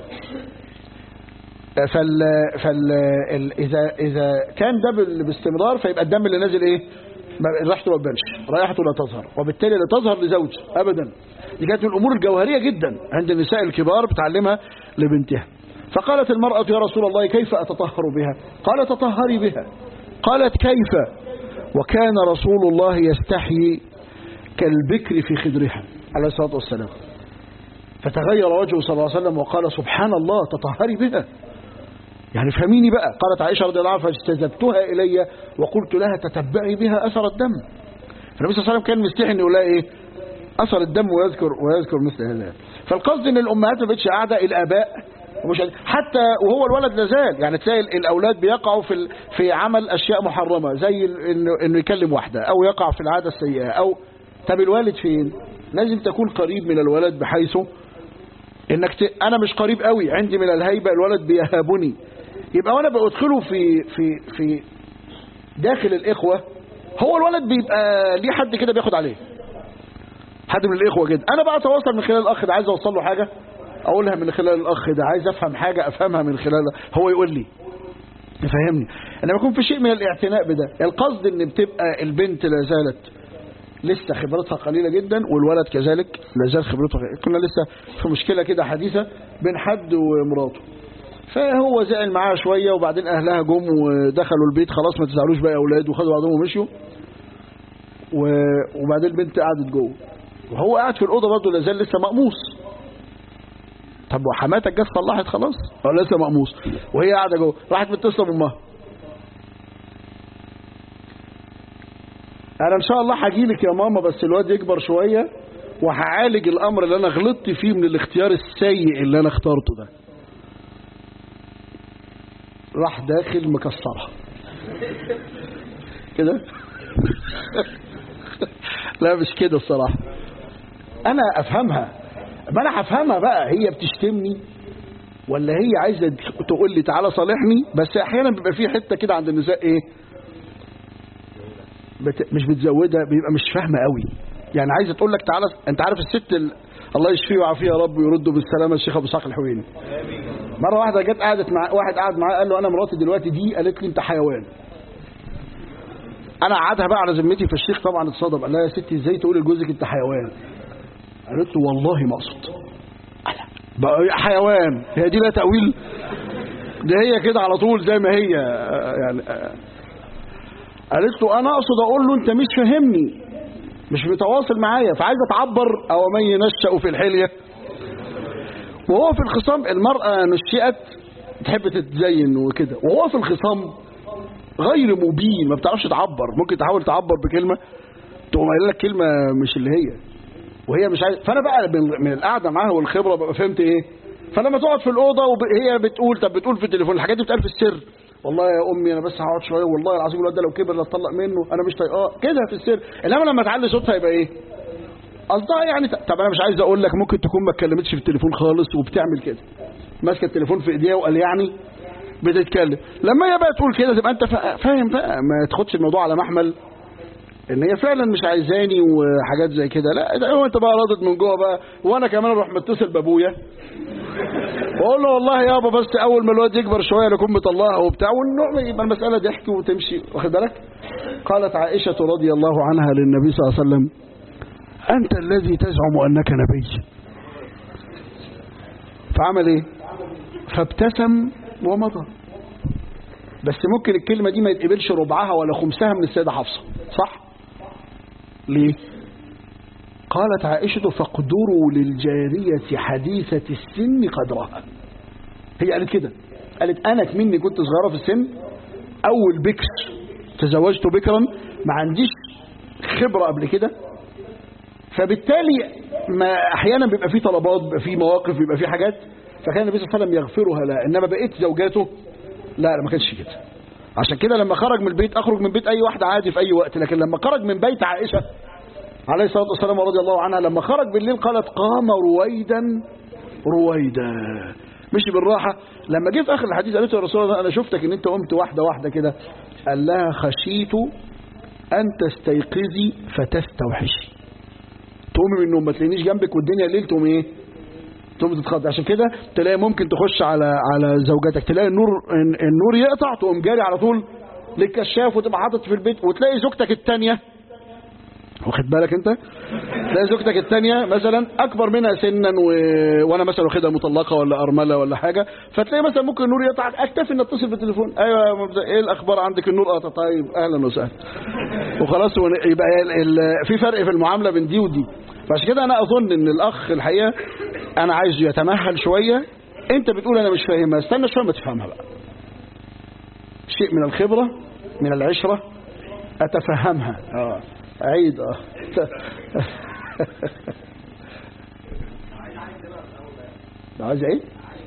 فال فال ال... اذا اذا كان ده بال- باستمرار فيبقى الدم اللي نازل ايه ما- ريحته ما تبانش رائحته لا تظهر وبالتالي لا تظهر لزوج ابدا دي كانت من الامور الجوهريه جدا عند النساء الكبار بتعلمها لبنتها فقالت المرأة يا رسول الله كيف أتطهر بها قال تطهري بها قالت كيف وكان رسول الله يستحيي كالبكر في خدرها عليه الصلاة والسلام فتغير وجهه صلى الله عليه وسلم وقال سبحان الله تطهري بها يعني فهميني بقى قالت عائشة رضي الله عنها فاجتذبتها إلي وقلت لها تتبعي بها أثر الدم فالنبي صلى الله عليه وسلم كان مستحي انه يقول لها ايه أثر الدم ويذكر ويذكر مثل هذا فالقصد ان الأمهات ما بقتش قاعدة الآباء ومش حتى وهو الولد لازال يعني تلاقي الأولاد بيقعوا في ال- في عمل أشياء محرمة زي ال- انه انه يكلم واحدة أو يقع في العادة السيئة أو طب الوالد فين لازم تكون قريب من الولد بحيث انك ت... انا مش قريب قوي عندي من الهيبة الولد بيهابني يبقى وانا بدخله في في في داخل الاخوة هو الولد بيبقى ليه حد كده بياخد عليه حد من الاخوة كده انا بقى اتواصل من خلال الاخ ده عايز اوصل له حاجة اقولها من خلال الاخ ده عايز افهم حاجة افهمها من خلال هو يقول لي يفهمني انما يكون في شيء من الاعتناء بده القصد ان بتبقى البنت لا زالت لسه خبرتها قليلة جدا والولد كذلك لا زال خبرته قليلة. كنا لسه في مشكلة كده حديثة بين حد ومراته فهو زعل معاها شوية وبعدين أهلها جم ودخلوا البيت خلاص ما تزعلوش بقى يا أولاد وخدوا بعضهم ومشيوا و- وبعدين البنت قعدت جوه وهو قاعد في الأوضة برضه لا زال لسه مقموص طب وحماتك جت صلحت خلاص ولا لسه مقموص وهي قاعدة جوه راحت متصلة بأمها انا ان شاء الله هجيلك يا ماما بس الواد يكبر شوية وهعالج الامر اللي انا غلطت فيه من الاختيار السيء اللي انا اخترته ده راح داخل مكسرها كده لا مش كده الصراحة انا افهمها ما انا هفهمها بقى هي بتشتمني ولا هي عايزة تقول لي تعالى صالحني بس احيانا بيبقى في حتة كده عند النساء ايه بت... مش بتزودها بيبقى مش فاهمه قوي يعني عايزه تقول لك تعالى انت عارف الست ال... الله يشفيه ويعافيه يا رب ويرده بالسلامه الشيخ ابو اسحاق الحويني مره واحده جت قعدت مع واحد قعد معاه قال له انا مراتي دلوقتي دي قالت لي انت حيوان انا قعدها بقى على ذمتي فالشيخ طبعا اتصدم قال لها يا ستي ازاي تقولي لجوزك انت حيوان قالت له والله ما اقصد قال بقى حيوان هي دي لا تاويل ده هي كده على طول زي ما هي يعني قالت له انا اقصد اقول له انت مش فاهمني مش متواصل معايا فعايزه تعبر او من ينشأ في الحليه وهو في الخصام المرأة نشئت تحب تتزين وكده وهو في الخصام غير مبين ما بتعرفش تعبر ممكن تحاول تعبر بكلمة تقوم قايل لك كلمة مش اللي هي وهي مش عايز فانا بقى من, من القعده معاها والخبره بقى فهمت ايه فلما تقعد في الاوضه وهي بتقول طب بتقول في التليفون الحاجات دي بتقال في السر والله يا امي انا بس هقعد شويه والله العظيم الواد ده لو كبر لا اتطلق منه انا مش طايقاه كده في السر انما لما تعلي صوتها يبقى ايه قصدها يعني طب انا مش عايز اقول لك ممكن تكون ما اتكلمتش في التليفون خالص وبتعمل كده ماسكه التليفون في ايديها وقال يعني بتتكلم لما هي بقى تقول كده تبقى انت فا- فاهم بقى ما تاخدش الموضوع على محمل ان هي فعلا مش عايزاني وحاجات زي كده لا ده هو انت بقى راضت من جوه بقى وانا كمان اروح متصل بابويا واقول له والله يابا بس اول ما الواد يكبر شويه نكون مطلقها وبتاع والنوع يبقى المساله ضحك وتمشي واخد بالك قالت عائشه رضي الله عنها للنبي صلى الله عليه وسلم انت الذي تزعم انك نبي فعمل ايه فابتسم ومضى بس ممكن الكلمة دي ما يتقبلش ربعها ولا خمسها من السيدة حفصة صح ليه قالت عائشة فاقدروا للجارية حديثة السن قدرها هي قالت كده قالت أنا مني كنت صغيرة في السن أول بكر تزوجت بكرا ما عنديش خبرة قبل كده فبالتالي ما أحيانا بيبقى فيه طلبات بيبقى فيه مواقف بيبقى فيه حاجات فكان النبي صلى الله عليه وسلم يغفرها لا إنما بقيت زوجاته لا لا ما كانش كده عشان كده لما خرج من البيت اخرج من بيت اي واحده عادي في اي وقت لكن لما خرج من بيت عائشه عليه الصلاه والسلام ورضي الله عنها لما خرج بالليل قالت قام رويدا رويدا مشي بالراحه لما جه في اخر الحديث قالت له يا رسول الله انا شفتك ان انت قمت واحده واحده كده قال لها خشيت ان تستيقظي فتستوحشي تقومي من النوم ما تلاقينيش جنبك والدنيا الليل تقومي ايه تقوم تتخض عشان كده تلاقي ممكن تخش على على زوجتك تلاقي النور النور يقطع تقوم جاري على طول للكشاف وتبقى حاطط في البيت وتلاقي زوجتك الثانيه واخد بالك انت تلاقي زوجتك الثانيه مثلا اكبر منها سنا و... وانا مثلا واخدها مطلقه ولا ارمله ولا حاجه فتلاقي مثلا ممكن النور يقطع اكتفي ان اتصل بالتليفون ايوه يا مبدأ ايه الاخبار عندك النور قطع طيب اهلا وسهلا وخلاص يبقى ال... ال... في فرق في المعامله بين دي ودي فعشان كده انا اظن ان الاخ الحقيقه انا عايزه يتمهل شويه انت بتقول انا مش فاهمها استنى شويه ما تفهمها بقى شيء من الخبره من العشره اتفهمها اه عيد اه عايز ايه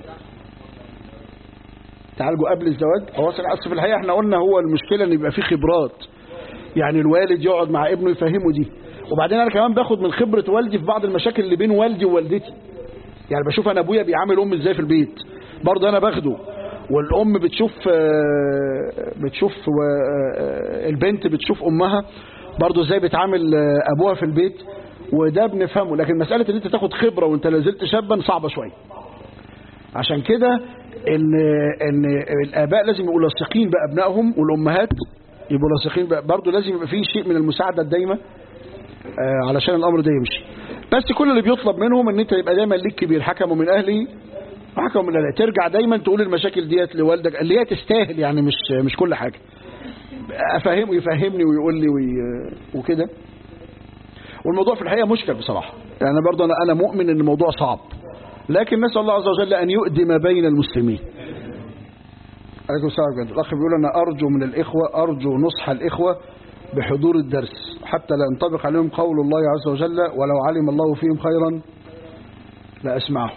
تعالجوا قبل الزواج هو اصل في الحقيقه احنا قلنا هو المشكله ان يبقى في خبرات يعني الوالد يقعد مع ابنه يفهمه دي وبعدين انا كمان باخد من خبره والدي في بعض المشاكل اللي بين والدي ووالدتي يعني بشوف انا ابويا بيعامل امي ازاي في البيت برضه انا باخده والام بتشوف بتشوف البنت بتشوف امها برضه ازاي بتعامل ابوها في البيت وده بنفهمه لكن مساله ان انت تاخد خبره وانت لازلت شابا صعبه شويه عشان كده ان ان الاباء لازم يبقوا لاصقين بابنائهم والامهات يبقوا لاصقين برضه لازم يبقى فيه شيء من المساعده الدايمه علشان الامر ده يمشي بس كل اللي بيطلب منهم ان انت يبقى دايما ليك كبير حكموا من اهلي حكموا من اهلي ترجع دايما تقول المشاكل ديت لوالدك اللي هي تستاهل يعني مش مش كل حاجه افهمه يفهمني ويقول لي وكده والموضوع في الحقيقه مشكل بصراحه يعني برضه انا انا مؤمن ان الموضوع صعب لكن نسال الله عز وجل ان يؤدم بين المسلمين عليكم السلام الاخ بيقول انا ارجو من الاخوه ارجو نصح الاخوه بحضور الدرس حتى لا ينطبق عليهم قول الله عز وجل ولو علم الله فيهم خيرا لأسمعه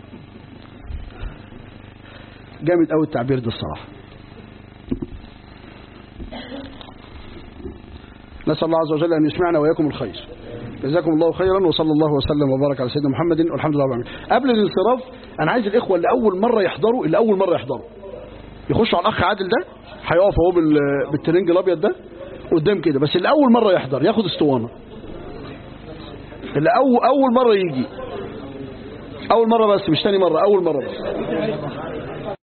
جامد قوي التعبير ده الصراحة نسأل الله عز وجل أن يسمعنا وإياكم الخير جزاكم الله خيرا وصلى الله وسلم وبارك على سيدنا محمد والحمد لله رب العالمين قبل الانصراف أنا عايز الإخوة اللي أول مرة يحضروا اللي أول مرة يحضروا يخشوا على الأخ عادل ده هيقف اهو بالترنج الأبيض ده قدام كده بس اللي اول مره يحضر ياخد اسطوانه اللي اول اول مره يجي اول مره بس مش تاني مره اول مره بس